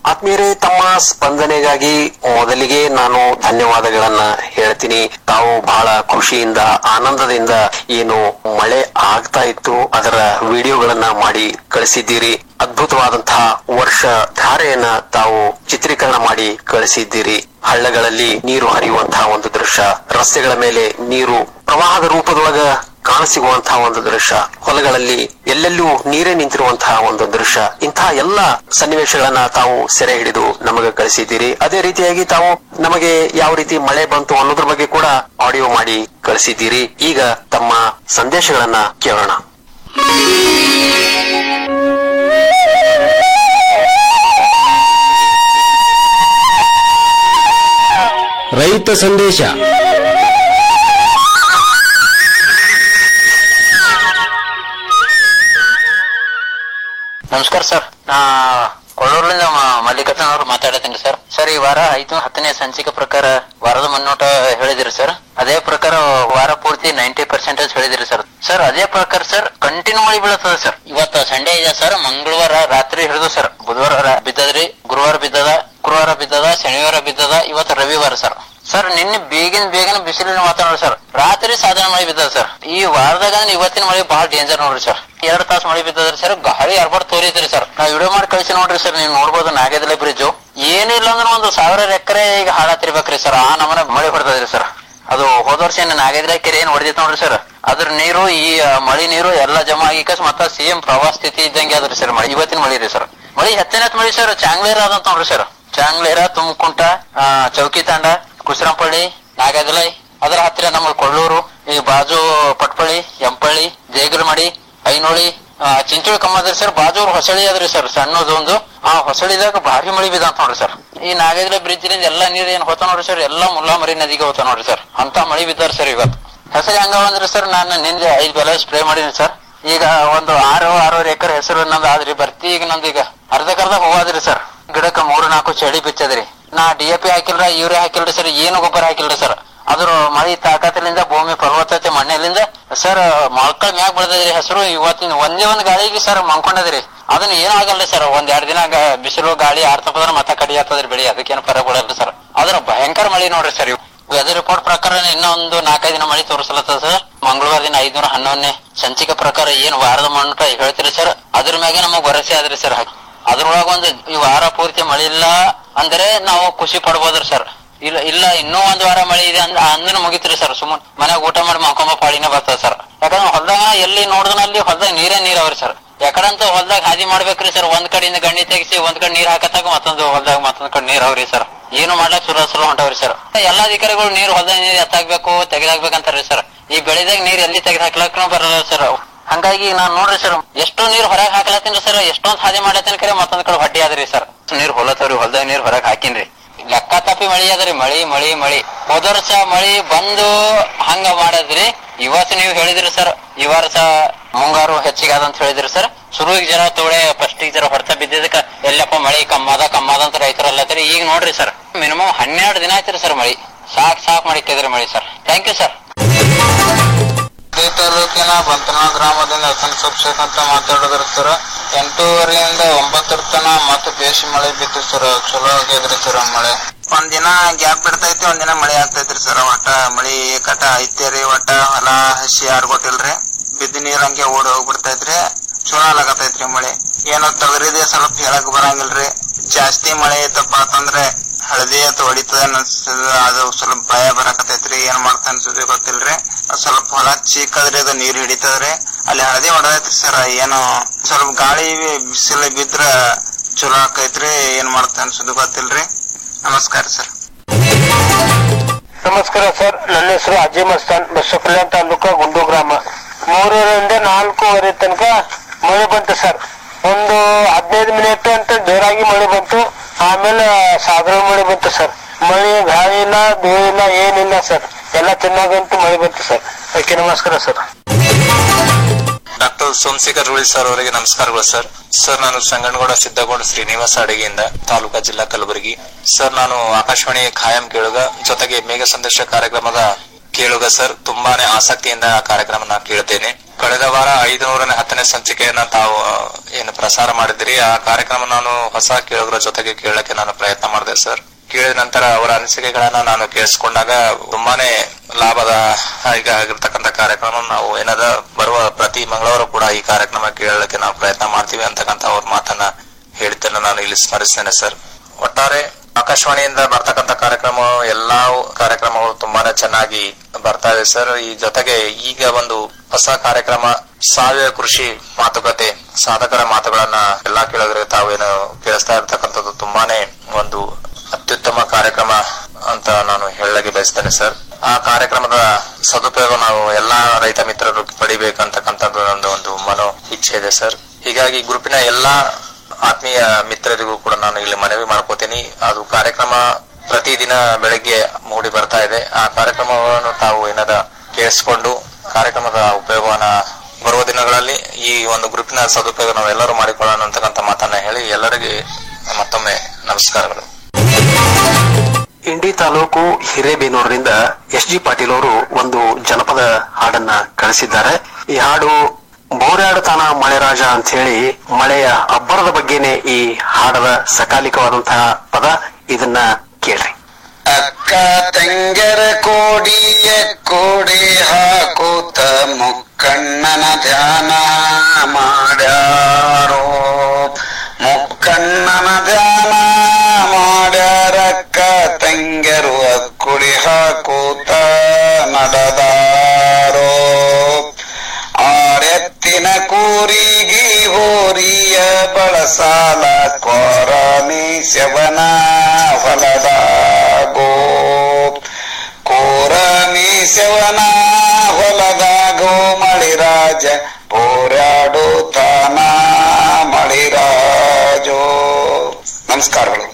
ಆತ್ಮೀಯರೇ ತಮ್ಮ ಸ್ಪಂದನೆಗಾಗಿ ಮೊದಲಿಗೆ ನಾನು ಧನ್ಯವಾದಗಳನ್ನ ಹೇಳ್ತೀನಿ ತಾವು ಬಹಳ ಖುಷಿಯಿಂದ ಆನಂದದಿಂದ ಏನು ಮಳೆ ಆಗ್ತಾ ಇತ್ತು ಅದರ ವಿಡಿಯೋಗಳನ್ನ ಮಾಡಿ ಕಳಿಸಿದ್ದೀರಿ ಅದ್ಭುತವಾದಂತಹ ವರ್ಷ ಧಾರೆಯನ್ನ ತಾವು ಚಿತ್ರೀಕರಣ ಮಾಡಿ ಕಳಿಸಿದ್ದೀರಿ ಹಳ್ಳಗಳಲ್ಲಿ ನೀರು ಹರಿಯುವಂತಹ ಒಂದು ದೃಶ್ಯ ರಸ್ತೆಗಳ ಮೇಲೆ ನೀರು ಪ್ರವಾಹದ ರೂಪದೊಳಗ ಕಾಣಸಿಗುವಂತಹ ಒಂದು ದೃಶ್ಯ ಹೊಲಗಳಲ್ಲಿ ಎಲ್ಲೆಲ್ಲೂ ನೀರೇ ನಿಂತಿರುವಂತಹ ಒಂದು ದೃಶ್ಯ ಇಂತಹ ಎಲ್ಲ ಸನ್ನಿವೇಶಗಳನ್ನ ತಾವು ಸೆರೆ ಹಿಡಿದು ನಮಗೆ ಕಳಿಸಿದ್ದೀರಿ ಅದೇ ರೀತಿಯಾಗಿ ತಾವು ನಮಗೆ ಯಾವ ರೀತಿ ಮಳೆ ಬಂತು ಅನ್ನೋದ್ರ ಬಗ್ಗೆ ಕೂಡ ಆಡಿಯೋ ಮಾಡಿ ಕಳಿಸಿದ್ದೀರಿ ಈಗ ತಮ್ಮ ಸಂದೇಶಗಳನ್ನ ಕೇಳೋಣ ರೈತ ಸಂದೇಶ ನಮಸ್ಕಾರ ಸರ್ ನಾ ಕೊಳ್ಳೂರ್ಲಿಂದ ಮ- ಮಲ್ಲಿಕಾರ್ಜುನ ಅವರು ಮಾತಾಡತ್ತೀನಿ ಸರ್ ಸರ್ ಈ ವಾರ ಐದು ಹತ್ತನೇ ಸಂಚಿಕೆ ಪ್ರಕಾರ ವಾರದ ಮುನ್ನೋಟ ಹೇಳಿದಿರಿ ಸರ್ ಅದೇ ಪ್ರಕಾರ ವಾರ ಪೂರ್ತಿ ನೈಂಟಿ ಪರ್ಸೆಂಟೇಜ್ ಹೇಳಿದಿರಿ ಸರ್ ಸರ್ ಅದೇ ಪ್ರಕಾರ ಸರ್ ಕಂಟಿನ್ಯೂ ಮಳಿ ಬೀಳತ್ತದ ಸರ್ ಇವತ್ತು ಸಂಡೇ ಇದೆ ಸರ್ ಮಂಗಳವಾರ ರಾತ್ರಿ ಹಿಡಿದು ಸರ್ ಬುಧವಾರ ರಾ- ಬಿದ್ದದ್ರಿ ಗುರುವಾರ ಬಿದ್ದದ ಶುಕ್ರವಾರ ಬಿದ್ದದ ಶನಿವಾರ ಬಿದ್ದದ ಇವತ್ತು ರವಿವಾರ ಸರ್ ಸರ್ ನಿನ್ನೆ ಬೇಗಿನ ಬೇಗನ ಬಿಸಿಲಿನ ವಾತಾವರಣ ಸರ್ ರಾತ್ರಿ ಸಾಧಾರಣ ಮಳೆ ಬಿದ್ದದ ಸರ್ ಈ ವಾರದಾಗ ಇವತ್ತಿನ ಮಳೆ ಬಹಳ ಡೇಂಜರ್ ನೋಡ್ರಿ ಸರ್ ಎರಡ್ ತಾಸು ಮಳೆ ಬಿದ್ದದ್ರಿ ಸರ್ ಗಾಳಿ ಅರ್ಬಾರ್ಡ್ ತೋರಿದ್ರಿ ಸರ್ ನಾವ್ ವಿಡಿಯೋ ಮಾಡಿ ಕಳಿಸಿ ನೋಡ್ರಿ ಸರ್ ನೀವು ನೋಡ್ಬೋದು ನಾಗೇದಲೆ ಬ್ರಿಡ್ಜ್ ಏನಿಲ್ಲ ಅಂದ್ರೆ ಒಂದು ಸಾವಿರ ಎಕರೆ ಈಗ ಹಾಳಾತಿರ್ಬೇಕ್ರಿ ಸರ್ ಆ ನಮನ ಮಳೆ ಹೊಡೆದದ್ರಿ ಸರ್ ಅದು ಹೋದ ವರ್ಷ ಏನ್ ನಾಗೇದ್ರ ಕೆರೆ ಏನ್ ಹೊಡೆದಿತ್ತು ನೋಡ್ರಿ ಸರ್ ಅದ್ರ ನೀರು ಈ ಆ, ಮಳಿ ನೀರು ಎಲ್ಲ ಜಮಾ ಆಗಿ ಕಸ್ ಮತ್ತ ಸೇಮ್ ಪ್ರವಾಹ ಸ್ಥಿತಿ ಇದ್ದಂಗೆ ಅದ್ರಿ ಸರ್ ಮಳಿ ಇವತ್ತಿನ ಮಳಿ ರೀ ಸರ್ ಮಳಿ ಹೆಚ್ಚಿನ ಮಳಿ ಸರ್ ಚಾಂಗ್ಲೇರ ಆದಂತ ನೋಡ್ರಿ ಸರ್ ಚಾಂಗ್ಲೇರ ತುಮಕುಂಟ ಆ, ಚೌಕಿ ತಾಂಡ ಕುಸರಂಪಳ್ಳಿ ನಾಗದಲೈ ಅದರ ಹತ್ತಿರ ನಮ್ಮ ಕೊಳ್ಳೂರು ಈ ಬಾಜು ಪಟ್ಪಳ್ಳಿ ಎಂಪಳ್ಳಿ ದೇಗಲಮಡಿ ಐನೋಳಿ ಆ, ಚಿಂಚೋಳಿ ಕಮ್ಮದ್ರಿ ಸರ್ ಬಾಜು ಹೊಸಳಿ ಅದ್ರಿ ಸರ್ ಸಣ್ಣದೊಂದು ಆ ಹೊಸಳಿದಾಗ ಭಾರಿ ಮಳಿ ಬಿದ್ದಂತ ನೋಡ್ರಿ ಸರ್ ಈ ನಾಗೇದ್ರ ಬ್ರಿಡ್ಜ್ ನಿಂದ ಎಲ್ಲಾ ನೀರ್ ಏನ್ ಹೋತ ನೋಡ್ರಿ ಸರ್ ಎಲ್ಲಾ ಮುಲ್ಲಾಮರಿ ನದಿಗೆ ಹೋತ ನೋಡ್ರಿ ಸರ್ ಅಂತ ಮಳಿ ಬಿದ್ದಾರ ಸರ್ ಇವತ್ತು ಹೆಸರು ಹಂಗ ಅಂದ್ರಿ ಸರ್ ನಾನು ನಿನ್ನೆ ಐದ್ ಬೆಲೆ ಸ್ಪ್ರೇ ಮಾಡೀನಿ ಸರ್ ಈಗ ಒಂದು ಆರು ಆರೂವರೆ ಎಕರೆ ಹೆಸರು ನಂದು ಆದ್ರಿ ಬರ್ತಿ ಈಗ ನಂದು ಈಗ ಅರ್ಧಕ್ಕರ್ಧ ಹೂವಾದ್ರಿ ಸರ್ ಗಿಡಕ್ಕ ಮೂರು ನಾಲ್ಕು ಚಳಿ ಬಿಚ್ಚದ್ರಿ ನಾ ಡಿ ಎ ಪಿ ಹಾಕಿಲ್ರ ಯೂರಿಯಾ ಹಾಕಿಲ್ರಿ ಸರ್ ಏನು ಗೊಬ್ಬರ ಹಾಕಿಲ್ರಿ ಸರ್ ಅದ್ರ ಮಳಿ ತಾಕತ್ತಿಲಿಂದ ಭೂಮಿ ಫಲವತ್ತತೆ ಮಣ್ಣಿಲಿಂದ ಸರ್ ಮೊಳಕಳ ಮ್ಯಾಗ ಬೆಳೆದದ್ರಿ ಹೆಸರು ಇವತ್ತಿನ ಒಂದೇ ಒಂದ್ ಗಾಳಿಗೆ ಸರ್ ಮಂಕೊಂಡದ್ರಿ ಅದನ್ನ ಏನೂ ಆಗಲ್ರಿ ಸರ್ ಒಂದ್ ಎರಡ್ ದಿನ ಗ- ಬಿಸಿಲು ಗಾಳಿ ಆರ್ತಪದ್ರ ಮತ್ತ ಕಡಿ ಆಗ್ತದ್ರಿ ಬೆಳಿ ಅದಕ್ಕೇನು ಫರಕ್ ಬಿಡಲ್ರಿ ಸರ್ ಅದ್ರ ಭಯಂಕರ ಮಳಿ ನೋಡ್ರಿ ಸರ್ ಇವ್ ವೆದರ್ ರಿಪೋರ್ಟ್ ಪ್ರಕಾರ ಇನ್ನೊಂದು ನಾಲ್ಕೈದು ದಿನ ಮಳಿ ತೋರಿಸಲತ್ತದ ಸರ್ ಮಂಗಳವಾರ ದಿನ ಐದ್ನೂರ ಹನ್ನೊಂದನೇ ಸಂಚಿಕೆ ಪ್ರಕಾರ ಏನ್ ವಾರದ ಮಣ್ಣಟ ಹೇಳ್ತೀರಿ ಸರ್ ಅದ್ರ ಮ್ಯಾಗೆ ನಮಗ್ ಭರವಸೆ ಆದ್ರಿ ಸರ್ ಅದ್ರೊಳಗ ಒಂದು ಈ ವಾರ ಪೂರ್ತಿ ಮಳಿ ಇಲ್ಲ ಅಂದ್ರೆ ನಾವು ಖುಷಿ ಪಡ್ಬೋದ್ರಿ ಸರ್ ಇಲ್ಲ ಇಲ್ಲ ಇನ್ನೂ ಒಂದ್ ವಾರ ಮಳಿ ಇದೆ ಅಂದ್ ಅಂದನ ಮುಗಿತ್ರಿ ಸರ್ ಸುಮ್ಮನೆ ಮನ್ಯಾಗ ಊಟ ಮಾಡಿ ಮಕ್ಕೊಂಬ ಪಾಳಿನೇ ಬರ್ತದ ಸರ್ ಯಾಕಂದ್ರೆ ಹೊಲ್ದಾಗ ಎಲ್ಲಿ ನೋಡಿದ್ನ ಅಲ್ಲಿ ಹೊಲ್ದಾಗ ನೀರೇ ನೀರ್ ಅವ್ರಿ ಸರ್ ಯಾಕಡಂತ ಹೊಲ್ದಾಗ ಹಾದಿ ಮಾಡ್ಬೇಕ್ರಿ ಸರ್ ಒಂದ್ ಕಡೆಯಿಂದ ಗಣ್ಣಿ ತೆಗಿಸಿ ಒಂದ್ ಕಡೆ ನೀರ್ ಹಾಕತ್ತಾಗ ಮತ್ತೊಂದು ಹೊಲ್ದಾಗ ಮತ್ತೊಂದ್ ಕಡೆ ನೀರ್ ಅವ್ರಿ ಸರ್ ಏನು ಮಾಡ್ಲಕ್ ಸುರ ಸುರ ಹೊಂಟವ್ರಿ ಸರ್ ಎಲ್ಲಾ ಅಧಿಕಾರಿಗಳು ನೀರ್ ಹೊಲ್ದಾಗ ನೀರ್ ಎತ್ತಾಕ್ಬೇಕು ತೆಗೆದಾಕ್ಬೇಕಂತಾರ್ರಿ ಸರ್ ಈ ಬೆಳೆದಾಗ ನೀರ್ ಎಲ್ಲಿ ತೆಗೆದು ಹಾಕ್ಲಕ್ಕೂ ಬರಲ್ಲ ಸರ್ ಹಂಗಾಗಿ ನಾನ್ ನೋಡ್ರಿ ಸರ್ ಎಷ್ಟೋ ನೀರ್ ಹೊರಗ್ ಹಾಕ್ಲತ್ತೀನಿ ಸರ್ ಎಷ್ಟೊಂದ್ ಹಾದಿ ಮಾಡತ್ತೀನಿ ಕರೆ ಮತ್ತೊಂದ್ ಕಡೆ ಹೊಟ್ಟಿ ಆದ್ರಿ ಸರ್ ನೀರ್ ಹೊಲತ್ತವ್ರಿ ಹೊಲ್ದಾಗ ನೀರ್ ಹೊರಗ್ ಹಾಕಿನ್ರಿ ಲೆಕ್ಕ ತಪ್ಪಿ ಮಳಿ ಅದ್ರಿ ಮಳಿ ಮಳಿ ಮಳಿ ಹೋದ ವರ್ಷ ಮಳಿ ಬಂದು ಹಂಗ ಮಾಡದ್ರಿ ಇವತ್ತು ನೀವು ಹೇಳಿದ್ರಿ ಸರ್ ಈ ವರ್ಷ ಮುಂಗಾರು ಹೆಚ್ಚಿಗೆ ಅಂತ ಹೇಳಿದ್ರಿ ಸರ್ ಶುರುವಿಗೆ ಜರ ತೋಳೆ ಫಸ್ಟ್ ಜರ ಹೊಡೆತ ಬಿದ್ದಿದ್ದಕ್ಕ ಎಲ್ಲಪ್ಪ ಮಳಿ ಕಮ್ಮದ ಕಮ್ಮದ ಅಂತ ರೈತರು ಅಲ್ಲತ್ರಿ ಈಗ ನೋಡ್ರಿ ಸರ್ ಮಿನಿಮಮ್ ಹನ್ನೆರಡು ದಿನ ಆಯ್ತ್ರಿ ಸರ್ ಮಳಿ ಸಾಕ್ ಸಾಕ್ ಮಾಡಿಟ್ಟಿದ್ರಿ ಮಳಿ ಸರ್ ಥ್ಯಾಂಕ್ ಯು ಸರ್ ಇದೇ ತಾಲೂಕಿನ ಬಂತನ ಗ್ರಾಮದಿಂದ ಹಸನ್ ಸಬ್ಸೇಕ್ ಅಂತ ಮಾತಾಡಿದ್ರು ಸರ್ ಎಂಟೂವರೆಯಿಂದ ಒಂಬತ್ತರ ತನ ಮತ್ತೆ ಬೇಸಿ ಮಳೆ ಬಿತ್ತು ಸರ್ ಚಲೋ ಆಗ್ಯದ್ರಿ ಸರ್ ಮಳೆ ಒಂದಿನ ಗ್ಯಾಪ್ ಬಿಡ್ತೈತಿ ಒಂದಿನ ಮಳೆ ಆಗ್ತೈತ್ರಿ ಸರ್ ಒಟ್ಟ ಮಳಿ ಕಟ ಐತೇರಿ ಒಟ್ಟ ಹೊಲ ಹಸಿ ಆರ್ಗೊಟ್ಟಿಲ್ರಿ ಬಿದ್ದ ನೀರ್ ಹಂಗೆ ಓಡಿ ಹೋಗ್ಬಿಡ್ತೈತ್ರಿ ಚಲೋ ಆಗತೈತ್ರಿ ಮಳೆ ಏನೋ ತೊಗರಿದೆ ಸ್ವಲ್ಪ ಹೇಳಕ್ ಬರಂಗಿಲ್ರಿ ಜಾಸ್ತಿ ಮಳೆ ಐತಪ್ಪ ಅಂತಂದ್ರೆ ಹಳದಿ ಅಂತ ಹೊಡಿತದ ಅನ್ಸ್ತದ ಅದು ಸ್ವಲ್ಪ ಭಯ ಬರಕತೈತ್ರಿ ಏನ್ ಮಾಡ್ತ ಅನ್ಸುತ್ತೆ ಗೊತ್ತಿಲ್ರಿ ಅದ್ ಸ್ವಲ್ಪ ಹೊಲ ಚೀಕದ್ರಿ ಅದು ನೀರ್ ಹಿಡಿತದ್ರಿ ಅಲ್ಲಿ ಹಳದಿ ಹೊಡೆದೈತ್ರಿ ಸರ್ ಏನು ಸ್ವಲ್ಪ ಗಾಳಿ ಬಿಸಿಲು ಬಿದ್ರ ಚಲೋ ಆಕೈತ್ರಿ ಏನ್ ಮಾಡ್ತ ಅನ್ಸುದು ಗೊತ್ತಿಲ್ರಿ ನಮಸ್ಕಾರ ಸರ್ ನಮಸ್ಕಾರ ಸರ್ ನನ್ನ ಹೆಸರು ಅಜಯ್ ಮಸ್ತಾನ್ ಬಸವಕಲ್ಯಾಣ ತಾಲೂಕು ಗುಂಡು ಗ್ರಾಮ ಮೂರರಿಂದ ನಾಲ್ಕೂವರೆ ತನಕ ಮಳೆ ಬಂತು ಸರ್ ಒಂದು ಹದಿನೈದು ಮಿನಿಟ್ ಅಂತ ಜೋರಾಗಿ ಮಳೆ ಬಂತು ಆಮೇಲೆ ಸಾಧಾರಣ ಮಳೆ ಬಂತು ಸರ್ ಮಳೆ ಗಾಳಿ ಇಲ್ಲ ಧೂಳು ಇಲ್ಲ ಏನಿಲ್ಲ ಸರ್ ಎಲ್ಲ ಚೆನ್ನಾಗಂತೂ ಮಳೆ ಬಂತು ಸರ್ ಓಕೆ ನಮಸ್ಕಾರ sir doctor Somashekhar Ruli sir ಅವರಿಗೆ ನಮಸ್ಕಾರಗಳು ಸರ್ ಸರ್ ನಾನು ಸಂಗನಗೌಡ ಸಿದ್ದಗೌಡ ಶ್ರೀನಿವಾಸ ಅಡಗೆಯಿಂದ ತಾಲೂಕಾ ಜಿಲ್ಲಾ ಕಲಬುರಗಿ ಸರ್ ನಾನು ಆಕಾಶವಾಣಿ ಖಾಯಂ ಕೇಳುಗ ಜೊತೆಗೆ ಮೇಘ ಸಂದೇಶ ಕಾರ್ಯಕ್ರಮದ ಕೇಳುಗ ಸರ್ ತುಂಬಾನೇ ಆಸಕ್ತಿಯಿಂದ ಆ ಕಾರ್ಯಕ್ರಮ ನಾನು ಕೇಳ್ತೇನೆ ಕಳೆದ ವಾರ ಐದುನೂರನೇ ಹತ್ತನೇ ಸಂಚಿಕೆಯನ್ನ ತಾವು ಆ, ಏನು ಪ್ರಸಾರ ಮಾಡಿದಿರಿ ಆ ಕಾರ್ಯಕ್ರಮ ನಾನು ಹೊಸ ಕೇಳುಗರ ಜೊತೆಗೆ ಕೇಳಕ್ಕೆ ನಾನು ಪ್ರಯತ್ನ ಮಾಡಿದೆ ಸರ್ ಕೇಳಿದ ನಂತರ ಅವರ ಅನಿಸಿಕೆಗಳನ್ನ ನಾನು ಕೇಳಿಸ್ಕೊಂಡಾಗ ತುಂಬಾನೇ ಲಾಭದ ಈಗ ಆಗಿರ್ತಕ್ಕಂಥ ಕಾರ್ಯಕ್ರಮ ನಾವು ಏನದ ಬರುವ ಪ್ರತಿ ಮಂಗಳವಾರ ಕೂಡ ಈ ಕಾರ್ಯಕ್ರಮ ಕೇಳಲಿಕ್ಕೆ ನಾವು ಪ್ರಯತ್ನ ಮಾಡ್ತೀವಿ ಅಂತಕ್ಕಂಥ ಅವ್ರ ಮಾತನ್ನ ಹೇಳಿದ್ದನ್ನು ನಾನು ಇಲ್ಲಿ ಸ್ಮರಿಸ್ತೇನೆ ಸರ್ ಒಟ್ಟಾರೆ ಆಕಾಶವಾಣಿಯಿಂದ ಬರ್ತಕ್ಕಂಥ ಕಾರ್ಯಕ್ರಮ ಎಲ್ಲಾ ಕಾರ್ಯಕ್ರಮಗಳು ತುಂಬಾನೇ ಚೆನ್ನಾಗಿ ಬರ್ತಾ ಇದೆ ಸರ್ ಈ ಜೊತೆಗೆ ಈಗ ಒಂದು ಹೊಸ ಕಾರ್ಯಕ್ರಮ ಸಾವಯವ ಕೃಷಿ ಮಾತುಕತೆ ಸಾಧಕರ ಮಾತುಗಳನ್ನ ಎಲ್ಲಾ ಕೇಳಿದ್ರೆ ತಾವೇನು ಕೇಳಿಸ್ತಾ ಇರ್ತಕ್ಕಂಥದ್ದು ತುಂಬಾನೇ ಒಂದು ಅತ್ಯುತ್ತಮ ಕಾರ್ಯಕ್ರಮ ಅಂತ ನಾನು ಹೇಳಕ್ಕೆ ಬಯಸ್ತೇನೆ ಸರ್ ಆ ಕಾರ್ಯಕ್ರಮದ ಸದುಪಯೋಗ ನಾವು ಎಲ್ಲಾ ರೈತ ಮಿತ್ರರು ಪಡಿಬೇಕಂತಕ್ಕಂಥದ್ದು ಒಂದು ಒಂದು ಮನೋ ಇಚ್ಛೆ ಇದೆ ಸರ್ ಹೀಗಾಗಿ ಗ್ರೂಪಿನ ಎಲ್ಲಾ ಆತ್ಮೀಯ ಮಿತ್ರರಿಗೂ ಕೂಡ ನಾನು ಇಲ್ಲಿ ಮನವಿ ಮಾಡ್ಕೋತೀನಿ ಅದು ಕಾರ್ಯಕ್ರಮ ಪ್ರತಿದಿನ ಬೆಳಗ್ಗೆ ಮೂಡಿ ಬರ್ತಾ ಇದೆ ಆ ಕಾರ್ಯಕ್ರಮವನ್ನು ತಾವು ಏನದ ಕೇಳಿಸ್ಕೊಂಡು ಕಾರ್ಯಕ್ರಮದ ಉಪಯೋಗವನ್ನ ಬರುವ ದಿನಗಳಲ್ಲಿ ಈ ಒಂದು ಗ್ರೂಪಿನ ಸದುಪಯೋಗ ನಾವೆಲ್ಲರೂ ಮಾಡಿಕೊಳ್ಳೋಣ ಅಂತಕ್ಕಂಥ ಮಾತನ್ನ ಹೇಳಿ ಎಲ್ಲರಿಗೆ ಮತ್ತೊಮ್ಮೆ ನಮಸ್ಕಾರಗಳು ಇಂಡಿ ತಾಲೂಕು ಹಿರೇಬೇನೂರಿನಿಂದ ಎಸ್ ಜಿ ಪಾಟೀಲ್ ಅವರು ಒಂದು ಜನಪದ ಹಾಡನ್ನ ಕಳಿಸಿದ್ದಾರೆ ಈ ಹಾಡು ಬೋರ್ಯಾಡತಾನ ಮಳೆರಾಜ ಅಂತ ಹೇಳಿ ಮಳೆಯ ಅಬ್ಬರದ ಬಗ್ಗೆನೆ ಈ ಹಾಡದ ಸಕಾಲಿಕವಾದಂತಹ ಪದ ಇದನ್ನ ಕೇಳ್ರಿ ಅಕ್ಕ ತಂಗರ ಕೋಡಿಯ ಕೋಡಿ ಹಾಕೂತ ಮುಕ್ಕಣ್ಣನ ಧ್ಯಾನ ಮಾಡ್ಯಾರೋ ಮುಕ್ಕಣ್ಣನ ಧ್ಯಾನ ಮಾಡ್ಯಾರಕ್ಕ ತಂಗರು ಅಕ್ಕುಳಿ ಹಾಕೂತ ನಡೆದಾರೋ ಆರೆತ್ತಿನ ಕೂರಿಗಿ ಹೋರಿಯ ಬಳಸಾಲ ಕೊರನಿ ಶವನ ಹೊಲದಾಗೋ ಕೋರನಿ ಶವನ ಹೊಲದಾಗೋ ಮಳಿರಾಜ ಪೋರಾಡೋ ತಾನ ಮಳಿರಾಜೋ ನಮಸ್ಕಾರಗಳು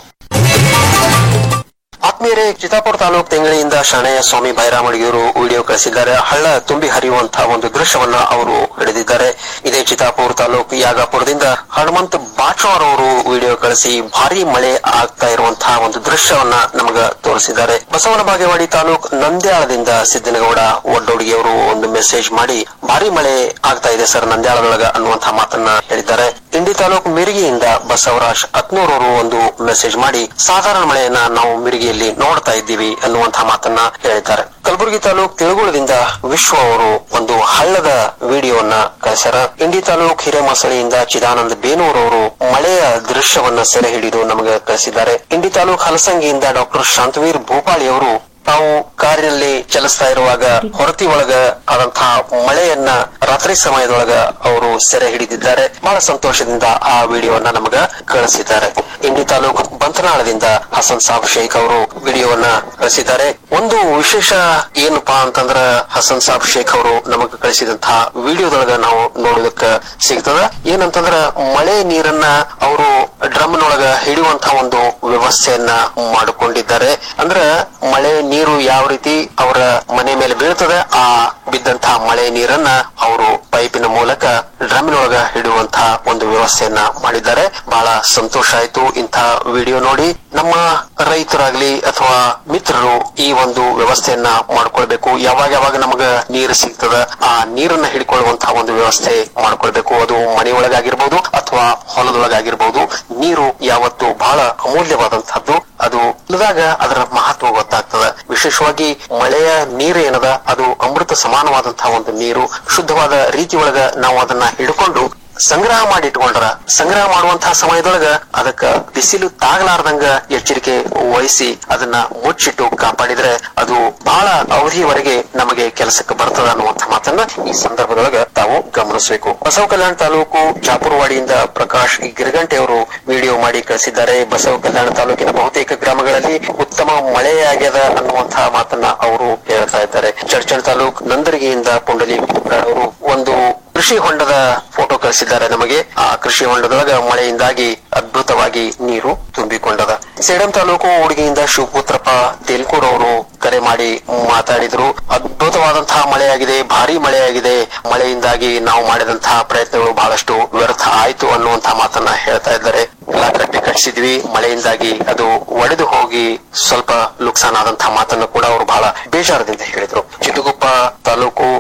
ಆತ್ಮೀಯರೇ ಚಿತ್ತಾಪುರ ತಾಲೂಕು ತೆಂಗಳಿಯಿಂದ ಶರಣಯ್ಯ ಸ್ವಾಮಿ ಬೈರಾಮಡಿಯವರು ವಿಡಿಯೋ ಕಳಿಸಿದ್ದಾರೆ ಹಳ್ಳ ತುಂಬಿ ಹರಿಯುವಂತಹ ಒಂದು ದೃಶ್ಯವನ್ನ ಅವರು ಹಿಡಿದಿದ್ದಾರೆ ಇದೇ ಚಿತ್ತಾಪುರ ತಾಲೂಕು ಯಾಗಾಪುರದಿಂದ ಹನುಮಂತ್ ಬಾಚೋರ್ ಅವರು ವಿಡಿಯೋ ಕಳಿಸಿ ಭಾರಿ ಮಳೆ ಆಗ್ತಾ ಇರುವಂತಹ ಒಂದು ದೃಶ್ಯವನ್ನ ನಮಗ ತೋರಿಸಿದ್ದಾರೆ ಬಸವನ ಬಾಗೇವಾಡಿ ತಾಲೂಕು ನಂದ್ಯಾಳದಿಂದ ಸಿದ್ದನಗೌಡ ಒಡ್ಡೋಡಿಗೆಯವರು ಒಂದು ಮೆಸೇಜ್ ಮಾಡಿ ಭಾರಿ ಮಳೆ ಆಗ್ತಾ ಇದೆ ಸರ್ ನಂದ್ಯಾಳದೊಳಗ ಅನ್ನುವಂತಹ ಮಾತನ್ನ ಹೇಳಿದ್ದಾರೆ ಇಂಡಿ ತಾಲೂಕು ಮಿರಿಗಿಯಿಂದ ಬಸವರಾಜ್ ಹತ್ನೂರ್ ಅವರು ಒಂದು ಮೆಸೇಜ್ ಮಾಡಿ ಸಾಧಾರಣ ಮಳೆಯನ್ನ ನಾವು ಮಿರಿಗಿಯಲ್ಲಿ ನೋಡ್ತಾ ಇದ್ದೀವಿ ಅನ್ನುವಂತಹ ಮಾತನ್ನ ಹೇಳಿದ್ದಾರೆ ಕಲಬುರಗಿ ತಾಲೂಕು ತಿಳುಗುಳದಿಂದ ವಿಶ್ವ ಅವರು ಒಂದು ಹಳ್ಳದ ವಿಡಿಯೋವನ್ನ ಕಳಿಸ್ಯಾರ ಇಂಡಿ ತಾಲೂಕು ಹಿರೇಮಸಳಿಯಿಂದ ಚಿದಾನಂದ ಬೇನೂರ್ ಅವರು ಮಳೆಯ ದೃಶ್ಯವನ್ನ ಸೆರೆ ಹಿಡಿದು ನಮಗೆ ಕಳಿಸಿದ್ದಾರೆ ಇಂಡಿ ತಾಲೂಕು ಹಲಸಂಗಿಯಿಂದ ಡಾಕ್ಟರ್ ಶಾಂತವೀರ್ ಭೂಪಾಳಿ ಅವರು ತಾವು ಕಾರಿನಲ್ಲಿ ಚಲಿಸ್ತಾ ಇರುವಾಗ ಹೊರತಿ ಒಳಗ ಆದಂತಹ ಮಳೆಯನ್ನ ರಾತ್ರಿ ಸಮಯದೊಳಗ ಅವರು ಸೆರೆ ಹಿಡಿದಿದ್ದಾರೆ ಬಹಳ ಸಂತೋಷದಿಂದ ಆ ವಿಡಿಯೋವನ್ನ ನಮಗ ಕಳಿಸಿದ್ದಾರೆ ಇಂಡಿ ತಾಲೂಕು ಬಂತನಾಳದಿಂದ ಹಸನ್ ಸಾಬ್ ಶೇಖ್ ಅವರು ವಿಡಿಯೋವನ್ನ ಕಳಿಸಿದ್ದಾರೆ ಒಂದು ವಿಶೇಷ ಏನಪ್ಪಾ ಅಂತಂದ್ರ ಹಸನ್ ಸಾಬ್ ಶೇಖ್ ಅವರು ನಮಗ ಕಳಿಸಿದಂತಹ ವಿಡಿಯೋದೊಳಗ ನಾವು ನೋಡೋದಕ್ಕ ಸಿಗ್ತದ ಏನಂತಂದ್ರ ಮಳೆ ನೀರನ್ನ ಅವರು ಡ್ರಮ್ನೊಳಗ ಹಿಡಿಯುವಂತಹ ಒಂದು ವ್ಯವಸ್ಥೆಯನ್ನ ಮಾಡಿಕೊಂಡಿದ್ದಾರೆ ಅಂದ್ರ ಮಳೆ ನೀರು ಯಾವ ರೀತಿ ಅವರ ಮನೆ ಮೇಲೆ ಬೀಳ್ತದೆ ಆ ಬಿದ್ದಂತಹ ಮಳೆ ನೀರನ್ನ ಅವರು ಪೈಪಿನ ಮೂಲಕ ಡ್ರಮ್ನೊಳಗ ಹಿಡಿಯುವಂತಹ ಒಂದು ವ್ಯವಸ್ಥೆಯನ್ನ ಮಾಡಿದ್ದಾರೆ ಬಹಳ ಸಂತೋಷ ಆಯ್ತು ಇಂತಹ ವಿಡಿಯೋ ನೋಡಿ ನಮ್ಮ ರೈತರಾಗ್ಲಿ ಅಥವಾ ಮಿತ್ರರು ಈ ಒಂದು ವ್ಯವಸ್ಥೆಯನ್ನ ಮಾಡ್ಕೊಳ್ಬೇಕು ಯಾವಾಗ ಯಾವಾಗ ನಮಗ ನೀರು ಸಿಗ್ತದ ಆ ನೀರನ್ನ ಹಿಡ್ಕೊಳ್ಳುವಂತಹ ಒಂದು ವ್ಯವಸ್ಥೆ ಮಾಡ್ಕೊಳ್ಬೇಕು ಅದು ಮನೆಯೊಳಗಾಗಿರ್ಬೋದು ಅಥವಾ ಹೊಲದೊಳಗಾಗಿರ್ಬೋದು ನೀರು ಯಾವತ್ತು ಬಹಳ ಅಮೂಲ್ಯವಾದಂತಹದ್ದು ಅದು ಇಲ್ಲದಾಗ ಅದರ ಮಹತ್ವ ಗೊತ್ತಾಗ್ತದ ವಿಶೇಷವಾಗಿ ಮಳೆಯ ನೀರು ಏನದ ಅದು ಅಮೃತ ಸಮಾನವಾದಂತಹ ಒಂದು ನೀರು ಶುದ್ಧವಾದ ರೀತಿ ಒಳಗ ನಾವು ಅದನ್ನ ಹಿಡ್ಕೊಂಡು ಸಂಗ್ರಹ ಮಾಡಿ ಇಟ್ಕೊಂಡ್ರ ಸಂಗ್ರಹ ಮಾಡುವಂತಹ ಸಮಯದೊಳಗ ಅದಕ್ಕ ಬಿಸಿಲು ತಾಗಲಾರ್ದಂಗ ಎಚ್ಚರಿಕೆ ವಹಿಸಿ ಅದನ್ನ ಮುಚ್ಚಿಟ್ಟು ಕಾಪಾಡಿದ್ರೆ ಅದು ಬಹಳ ಅವಧಿಯವರೆಗೆ ನಮಗೆ ಕೆಲಸಕ್ಕೆ ಬರ್ತದ ಅನ್ನುವಂಥ ಮಾತನ್ನ ಈ ಸಂದರ್ಭದೊಳಗ ತಾವು ಗಮನಿಸಬೇಕು ಬಸವ ಕಲ್ಯಾಣ ತಾಲೂಕು ಚಾಪುರವಾಡಿಯಿಂದ ಪ್ರಕಾಶ್ ಗಿರಗಂಟೆ ಅವರು ವಿಡಿಯೋ ಮಾಡಿ ಕಳಿಸಿದ್ದಾರೆ ಬಸವ ಕಲ್ಯಾಣ ತಾಲೂಕಿನ ಬಹುತೇಕ ಗ್ರಾಮಗಳಲ್ಲಿ ಉತ್ತಮ ಮಳೆಯಾಗ್ಯದ ಅನ್ನುವಂತಹ ಮಾತನ್ನ ಅವರು ಹೇಳ್ತಾ ಇದ್ದಾರೆ ಚರ್ಚಲ್ ತಾಲೂಕ್ ನಂದರಿಗೆಯಿಂದ ಪುಂಡಲಿ ಅವರು ಒಂದು ಕೃಷಿ ಹೊಂಡದ ಫೋಟೋ ಕಳಿಸಿದ್ದಾರೆ ನಮಗೆ ಆ ಕೃಷಿ ಹೊಂಡದೊಳಗ ಮಳೆಯಿಂದಾಗಿ ಅದ್ಭುತವಾಗಿ ನೀರು ತುಂಬಿಕೊಂಡದ ಸೇಡಂ ತಾಲೂಕು ಉಡುಗಿಯಿಂದ ಶಿವಪುತ್ರಪ್ಪ ತೇಲ್ಕೂರ್ ಅವರು ಕರೆ ಮಾಡಿ ಮಾತಾಡಿದ್ರು ಅದ್ಭುತವಾದಂತಹ ಮಳೆಯಾಗಿದೆ ಭಾರಿ ಮಳೆಯಾಗಿದೆ ಮಳೆಯಿಂದಾಗಿ ನಾವು ಮಾಡಿದಂತಹ ಪ್ರಯತ್ನಗಳು ಬಹಳಷ್ಟು ವ್ಯರ್ಥ ಆಯ್ತು ಅನ್ನುವಂತಹ ಮಾತನ್ನ ಹೇಳ್ತಾ ಇದ್ದಾರೆ ಎಲ್ಲಾ ಕಟ್ಟಿ ಕಟ್ಟಿಸಿದ್ವಿ ಮಳೆಯಿಂದಾಗಿ ಅದು ಒಡೆದು ಹೋಗಿ ಸ್ವಲ್ಪ ಲುಕ್ಸಾನ್ ಆದಂತಹ ಮಾತನ್ನು ಕೂಡ ಅವರು ಬಹಳ ಬೇಜಾರದಿಂದ ಹೇಳಿದ್ರು ಚಿಟ್ಟಗುಪ್ಪ ತಾಲೂಕು ಬೆಳಕೆ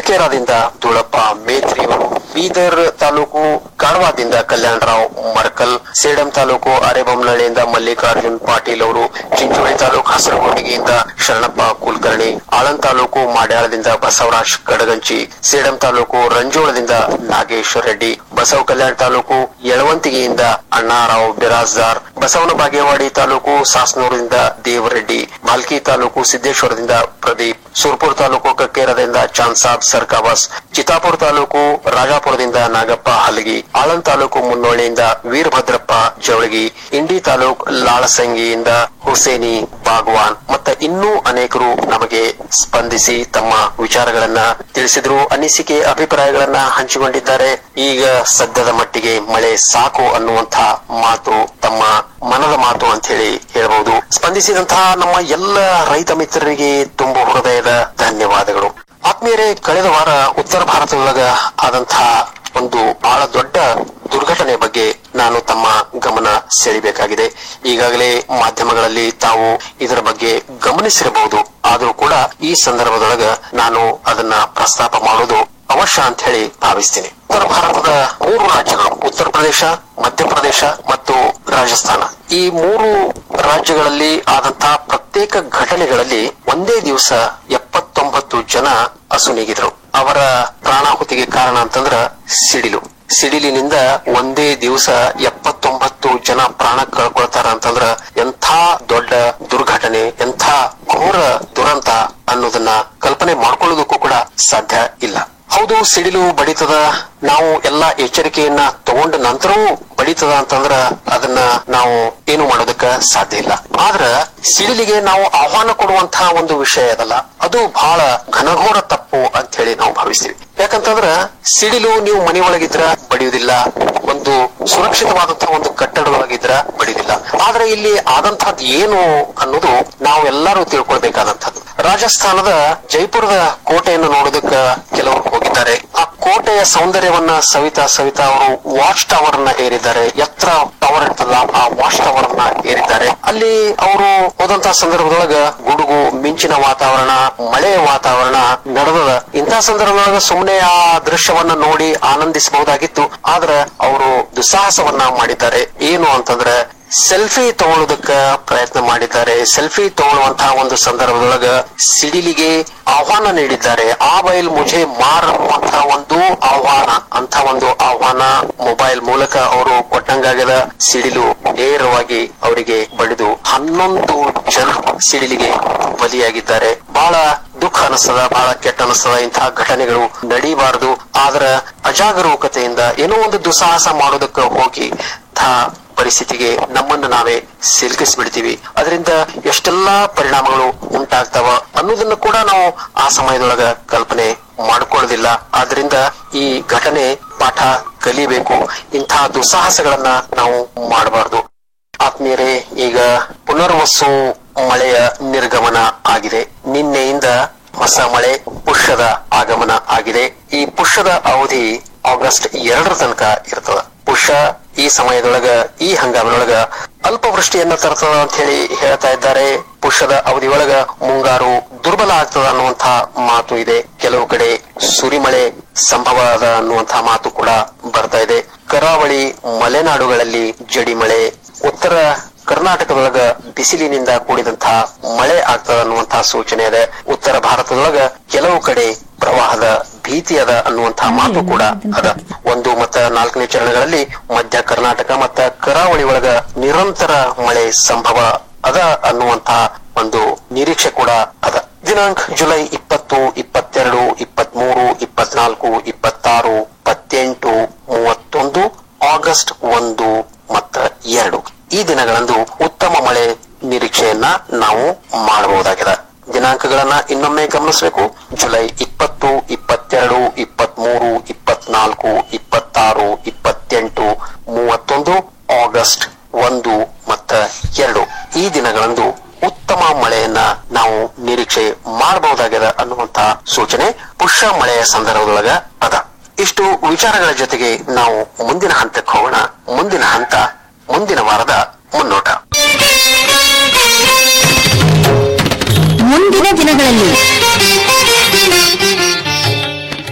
ಕಕ್ಕೇರಾದಿಂದ ಧೂಳಪ್ಪ ಮೇತ್ರಿಯವರು ಬೀದರ್ ತಾಲೂಕು ಕಾಡವಾದಿಂದ ಕಲ್ಯಾಣರಾವ್ ಮರ್ಕಲ್ ಸೇಡಂ ತಾಲೂಕು ಅರೆಬೊಮ್ಮನಹಳ್ಳಿಯಿಂದ ಮಲ್ಲಿಕಾರ್ಜುನ್ ಪಾಟೀಲ್ ಅವರು ಚಿಂಚೋಳಿ ತಾಲೂಕು ಹಸರಗೋಡಿಗೆಯಿಂದ ಶರಣಪ್ಪ ಕುಲಕರ್ಣಿ ಆಳಂದ್ ತಾಲೂಕು ಮಾಡ್ಯಾಳದಿಂದ ಬಸವರಾಜ್ ಕಡಗಂಚಿ ಸೇಡಂ ತಾಲೂಕು ರಂಜೋಳದಿಂದ ನಾಗೇಶ್ವರ ರೆಡ್ಡಿ ಬಸವ ಕಲ್ಯಾಣ ತಾಲೂಕು ಯಳವಂತಿಗೆಯಿಂದ ಅಣ್ಣಾರಾವ್ ಬಿರಾಜ್ದಾರ್ ಬಸವನ ಬಾಗೇವಾಡಿ ತಾಲೂಕು ಸಾಸ್ನೂರದಿಂದ ದೇವರೆಡ್ಡಿ ಭಾಲ್ಕಿ ತಾಲೂಕು ಸಿದ್ದೇಶ್ವರದಿಂದ ಪ್ರದೀಪ್ ಸುರ್ಪುರ್ ತಾಲೂಕು ಕಕ್ಕೇರದಿಂದ ಚಾನ್ಸಾಬ್ ಸರ್ಕಾಬಸ್ ಚಿತ್ತಾಪುರ ತಾಲೂಕು ರಾಜಾಪುರದಿಂದ ನಾಗಪ್ಪ ಹಲಗಿ ಆಳಂದ್ ತಾಲೂಕು ಮುನ್ನೋಳಿಯಿಂದ ವೀರಭದ್ರಪ್ಪ ಜವಳಗಿ ಇಂಡಿ ತಾಲೂಕ್ ಲಾಳಸಂಗಿಯಿಂದ ಹುಸೇನಿ ಬಾಗ್ವಾನ್ ಮತ್ತೆ ಇನ್ನೂ ಅನೇಕರು ನಮಗೆ ಸ್ಪಂದಿಸಿ ತಮ್ಮ ವಿಚಾರಗಳನ್ನ ತಿಳಿಸಿದ್ರು ಅನಿಸಿಕೆ ಅಭಿಪ್ರಾಯಗಳನ್ನ ಹಂಚಿಕೊಂಡಿದ್ದಾರೆ ಈಗ ಸದ್ಯದ ಮಟ್ಟಿಗೆ ಮಳೆ ಸಾಕು ಅನ್ನುವಂತ ಮಾತು ತಮ್ಮ ಮನದ ಮಾತು ಅಂತ ಹೇಳಿ ಹೇಳಬಹುದು ಸ್ಪಂದಿಸಿದಂತಹ ನಮ್ಮ ಎಲ್ಲ ರೈತ ಮಿತ್ರರಿಗೆ ತುಂಬು ಹೃದಯದ ಧನ್ಯವಾದಗಳು ಆತ್ಮೀಯರೇ ಕಳೆದ ವಾರ ಉತ್ತರ ಭಾರತದೊಳಗ ಆದಂತಹ ಒಂದು ಬಹಳ ದೊಡ್ಡ ದುರ್ಘಟನೆ ಬಗ್ಗೆ ನಾನು ತಮ್ಮ ಗಮನ ಸೆಳೆಯಬೇಕಾಗಿದೆ ಈಗಾಗಲೇ ಮಾಧ್ಯಮಗಳಲ್ಲಿ ತಾವು ಇದರ ಬಗ್ಗೆ ಗಮನಿಸಿರಬಹುದು ಆದರೂ ಕೂಡ ಈ ಸಂದರ್ಭದೊಳಗ ನಾನು ಅದನ್ನ ಪ್ರಸ್ತಾಪ ಮಾಡೋದು ಅವಶ್ಯ ಅಂತ ಹೇಳಿ ಭಾವಿಸ್ತೀನಿ ಉತ್ತರ ಭಾರತದ ಮೂರು ರಾಜ್ಯಗಳು ಉತ್ತರ ಪ್ರದೇಶ ಮಧ್ಯಪ್ರದೇಶ ಮತ್ತು ರಾಜಸ್ಥಾನ ಈ ಮೂರು ರಾಜ್ಯಗಳಲ್ಲಿ ಆದಂತಹ ಪ್ರತ್ಯೇಕ ಘಟನೆಗಳಲ್ಲಿ ಒಂದೇ ದಿವಸ ಎಪ್ಪತ್ತೊಂಬತ್ತು ಜನ ಅಸುನೀಗಿದ್ರು ಅವರ ಪ್ರಾಣಾಹುತಿಗೆ ಕಾರಣ ಅಂತಂದ್ರ ಸಿಡಿಲು ಸಿಡಿಲಿನಿಂದ ಒಂದೇ ದಿವಸ ಎಪ್ಪತ್ತೊಂಬತ್ತು ಜನ ಪ್ರಾಣ ಕಳ್ಕೊಳ್ತಾರ ಅಂತಂದ್ರ ಎಂಥ ದೊಡ್ಡ ದುರ್ಘಟನೆ ಎಂಥ ಘೋರ ದುರಂತ ಅನ್ನೋದನ್ನ ಕಲ್ಪನೆ ಮಾಡ್ಕೊಳ್ಳೋದಕ್ಕೂ ಕೂಡ ಸಾಧ್ಯ ಇಲ್ಲ ಹೌದು ಸಿಡಿಲು ಬಡಿತದ ನಾವು ಎಲ್ಲಾ ಎಚ್ಚರಿಕೆಯನ್ನ ತಗೊಂಡ ನಂತರವೂ ಬಡಿತದ ಅಂತಂದ್ರ ಅದನ್ನ ನಾವು ಏನು ಮಾಡೋದಕ್ಕ ಸಾಧ್ಯ ಇಲ್ಲ ಆದ್ರ ಸಿಡಿಲಿಗೆ ನಾವು ಆಹ್ವಾನ ಕೊಡುವಂತಹ ಒಂದು ವಿಷಯ ಅದಲ್ಲ ಅದು ಬಹಳ ಘನಘೋರ ತಪ್ಪು ಅಂತ ಹೇಳಿ ನಾವು ಭಾವಿಸ್ತೀವಿ ಯಾಕಂತಂದ್ರ ಸಿಡಿಲು ನೀವು ಮನೆ ಒಳಗಿದ್ರ ಬಡಿಯುವುದಿಲ್ಲ ಒಂದು ಸುರಕ್ಷಿತವಾದಂತಹ ಒಂದು ಕಟ್ಟಡದೊಳಗಿದ್ರ ಬಡಿಯುವುದಿಲ್ಲ ಆದ್ರೆ ಇಲ್ಲಿ ಆದಂತಹದ್ದು ಏನು ಅನ್ನೋದು ನಾವು ಎಲ್ಲರೂ ತಿಳ್ಕೊಳ್ಬೇಕಾದಂತದ್ದು ರಾಜಸ್ಥಾನದ ಜೈಪುರದ ಕೋಟೆಯನ್ನು ನೋಡೋದಕ್ಕ ಕೆಲವರು ಹೋಗಿದ್ದಾರೆ ಆ ಕೋಟೆಯ ಸೌಂದರ್ಯವನ್ನ ಸವಿತಾ ಸವಿತಾ ಅವರು ವಾಚ್ ಟವರ್ ಅನ್ನ ಏರಿದ್ದಾರೆ ಎತ್ತರ ಟವರ್ ಇರ್ತಲ್ಲ ಆ ವಾಚ್ ಟವರ್ ಅನ್ನ ಏರಿದ್ದಾರೆ ಅಲ್ಲಿ ಅವರು ಹೋದಂತಹ ಸಂದರ್ಭದೊಳಗ ಗುಡುಗು ಮಿಂಚಿನ ವಾತಾವರಣ ಮಳೆಯ ವಾತಾವರಣ ನಡೆದದ ಇಂತಹ ಸಂದರ್ಭದೊಳಗ ಸುಮ್ಮನೆ ಆ ದೃಶ್ಯವನ್ನ ನೋಡಿ ಆನಂದಿಸಬಹುದಾಗಿತ್ತು ಆದ್ರೆ ಅವರು ದುಸ್ಸಾಹಸವನ್ನ ಮಾಡಿದ್ದಾರೆ ಏನು ಅಂತಂದ್ರೆ ಸೆಲ್ಫಿ ತಗೊಳ್ಳೋದಕ್ಕ ಪ್ರಯತ್ನ ಮಾಡಿದ್ದಾರೆ ಸೆಲ್ಫಿ ತಗೊಳ್ಳುವಂತಹ ಒಂದು ಸಂದರ್ಭದೊಳಗ ಸಿಡಿಲಿಗೆ ಆಹ್ವಾನ ನೀಡಿದ್ದಾರೆ ಆ ಬೈಲ್ ಮುಜೆ ಮಾರ್ ಅನ್ನುವಂತಹ ಒಂದು ಆಹ್ವಾನ ಅಂತ ಒಂದು ಆಹ್ವಾನ ಮೊಬೈಲ್ ಮೂಲಕ ಅವರು ಕೊಟ್ಟಂಗಾಗದ ಸಿಡಿಲು ನೇರವಾಗಿ ಅವರಿಗೆ ಬಡಿದು ಹನ್ನೊಂದು ಜನ ಸಿಡಿಲಿಗೆ ಬಲಿಯಾಗಿದ್ದಾರೆ ಬಹಳ ದುಃಖ ಅನಿಸ್ತದ ಬಹಳ ಕೆಟ್ಟ ಅನಿಸ್ತದ ಇಂತಹ ಘಟನೆಗಳು ನಡೀಬಾರದು ಆದ್ರ ಅಜಾಗರೂಕತೆಯಿಂದ ಏನೋ ಒಂದು ದುಸ್ಸಾಹಸ ಮಾಡೋದಕ್ಕ ಹೋಗಿ ಇಂತಹ ಪರಿಸ್ಥಿತಿಗೆ ನಮ್ಮನ್ನು ನಾವೇ ಸಿಲುಕಿಸ್ಬಿಡ್ತೀವಿ ಅದರಿಂದ ಎಷ್ಟೆಲ್ಲಾ ಪರಿಣಾಮಗಳು ಉಂಟಾಗ್ತಾವ ಅನ್ನೋದನ್ನ ಕೂಡ ನಾವು ಆ ಸಮಯದೊಳಗ ಕಲ್ಪನೆ ಮಾಡ್ಕೊಳ್ಳೋದಿಲ್ಲ ಆದ್ರಿಂದ ಈ ಘಟನೆ ಪಾಠ ಕಲಿಬೇಕು ಇಂತಹ ದುಸ್ಸಾಹಸಗಳನ್ನ ನಾವು ಮಾಡಬಾರ್ದು ಆತ್ಮೀಯರೇ ಈಗ ಪುನರ್ವಸು ಮಳೆಯ ನಿರ್ಗಮನ ಆಗಿದೆ ನಿನ್ನೆಯಿಂದ ಹೊಸ ಮಳೆ ಪುಷ್ಯದ ಆಗಮನ ಆಗಿದೆ ಈ ಪುಷ್ಯದ ಅವಧಿ ಆಗಸ್ಟ್ ಎರಡರ ತನಕ ಇರ್ತದ ಪುಷ್ಯ ಈ ಸಮಯದೊಳಗ ಈ ಹಂಗಾಮಿನೊಳಗ ಅಲ್ಪವೃಷ್ಟಿಯನ್ನ ತರ್ತದ ಅಂತ ಹೇಳಿ ಹೇಳ್ತಾ ಇದ್ದಾರೆ ಪುಷ್ಯದ ಅವಧಿಯೊಳಗ ಮುಂಗಾರು ದುರ್ಬಲ ಆಗ್ತದ ಅನ್ನುವಂತಹ ಮಾತು ಇದೆ ಕೆಲವು ಕಡೆ ಸುರಿಮಳೆ ಸಂಭವ ಅದ ಅನ್ನುವಂತಹ ಮಾತು ಕೂಡ ಬರ್ತಾ ಇದೆ ಕರಾವಳಿ ಮಲೆನಾಡುಗಳಲ್ಲಿ ಜಡಿಮಳೆ ಉತ್ತರ ಕರ್ನಾಟಕದೊಳಗ ಬಿಸಿಲಿನಿಂದ ಕೂಡಿದಂತಹ ಮಳೆ ಆಗ್ತದ ಅನ್ನುವಂತಹ ಸೂಚನೆ ಇದೆ ಉತ್ತರ ಭಾರತದೊಳಗ ಕೆಲವು ಕಡೆ ಪ್ರವಾಹದ ಭೀತಿ ಅದ ಅನ್ನುವಂತಹ ಮಾತು ಕೂಡ ಅದ ಒಂದು ಮತ್ತ ನಾಲ್ಕನೇ ಚರಣಗಳಲ್ಲಿ ಮಧ್ಯ ಕರ್ನಾಟಕ ಮತ್ತ ಕರಾವಳಿ ಒಳಗ ನಿರಂತರ ಮಳೆ ಸಂಭವ ಅದ ಅನ್ನುವಂತಹ ಒಂದು ನಿರೀಕ್ಷೆ ಕೂಡ ಅದ ದಿನಾಂಕ ಜುಲೈ ಇಪ್ಪತ್ತು ಇಪ್ಪತ್ತೆರಡು ಇಪ್ಪತ್ಮೂರು ಇಪ್ಪತ್ನಾಲ್ಕು ಇಪ್ಪತ್ತಾರು ಇಪ್ಪತ್ತೆಂಟು ಮೂವತ್ತೊಂದು ಆಗಸ್ಟ್ ಒಂದು ಮತ್ತ ಎರಡು ಈ ದಿನಗಳಂದು ಉತ್ತಮ ಮಳೆ ನಿರೀಕ್ಷೆಯನ್ನ ನಾವು ಮಾಡಬಹುದಾಗಿದೆ ದಿನಾಂಕಗಳನ್ನ ಇನ್ನೊಮ್ಮೆ ಗಮನಿಸಬೇಕು ಜುಲೈ ಇಪ್ಪತ್ತು ಇಪ್ಪತ್ತೆರಡು ಇಪ್ಪತ್ಮೂರು ಇಪ್ಪತ್ನಾಲ್ಕು ಇಪ್ಪತ್ತಾರು ಇಪ್ಪತ್ತೆಂಟು ಮೂವತ್ತೊಂದು ಆಗಸ್ಟ್ ಒಂದು ಮತ್ತ ಎರಡು ಈ ದಿನಗಳಂದು ಉತ್ತಮ ಮಳೆಯನ್ನ ನಾವು ನಿರೀಕ್ಷೆ ಮಾಡಬಹುದಾಗಿದೆ ಅನ್ನುವಂತಹ ಸೂಚನೆ ಪುಷ್ಯ ಮಳೆಯ ಸಂದರ್ಭದೊಳಗ ಅದ ಇಷ್ಟು ವಿಚಾರಗಳ ಜೊತೆಗೆ ನಾವು ಮುಂದಿನ ಹಂತಕ್ಕೆ ಹೋಗೋಣ ಮುಂದಿನ ಹಂತ ಮುಂದಿನ ವಾರದ ಮುನ್ನೋಟ ಮುಂದಿನ ದಿನಗಳಲ್ಲಿ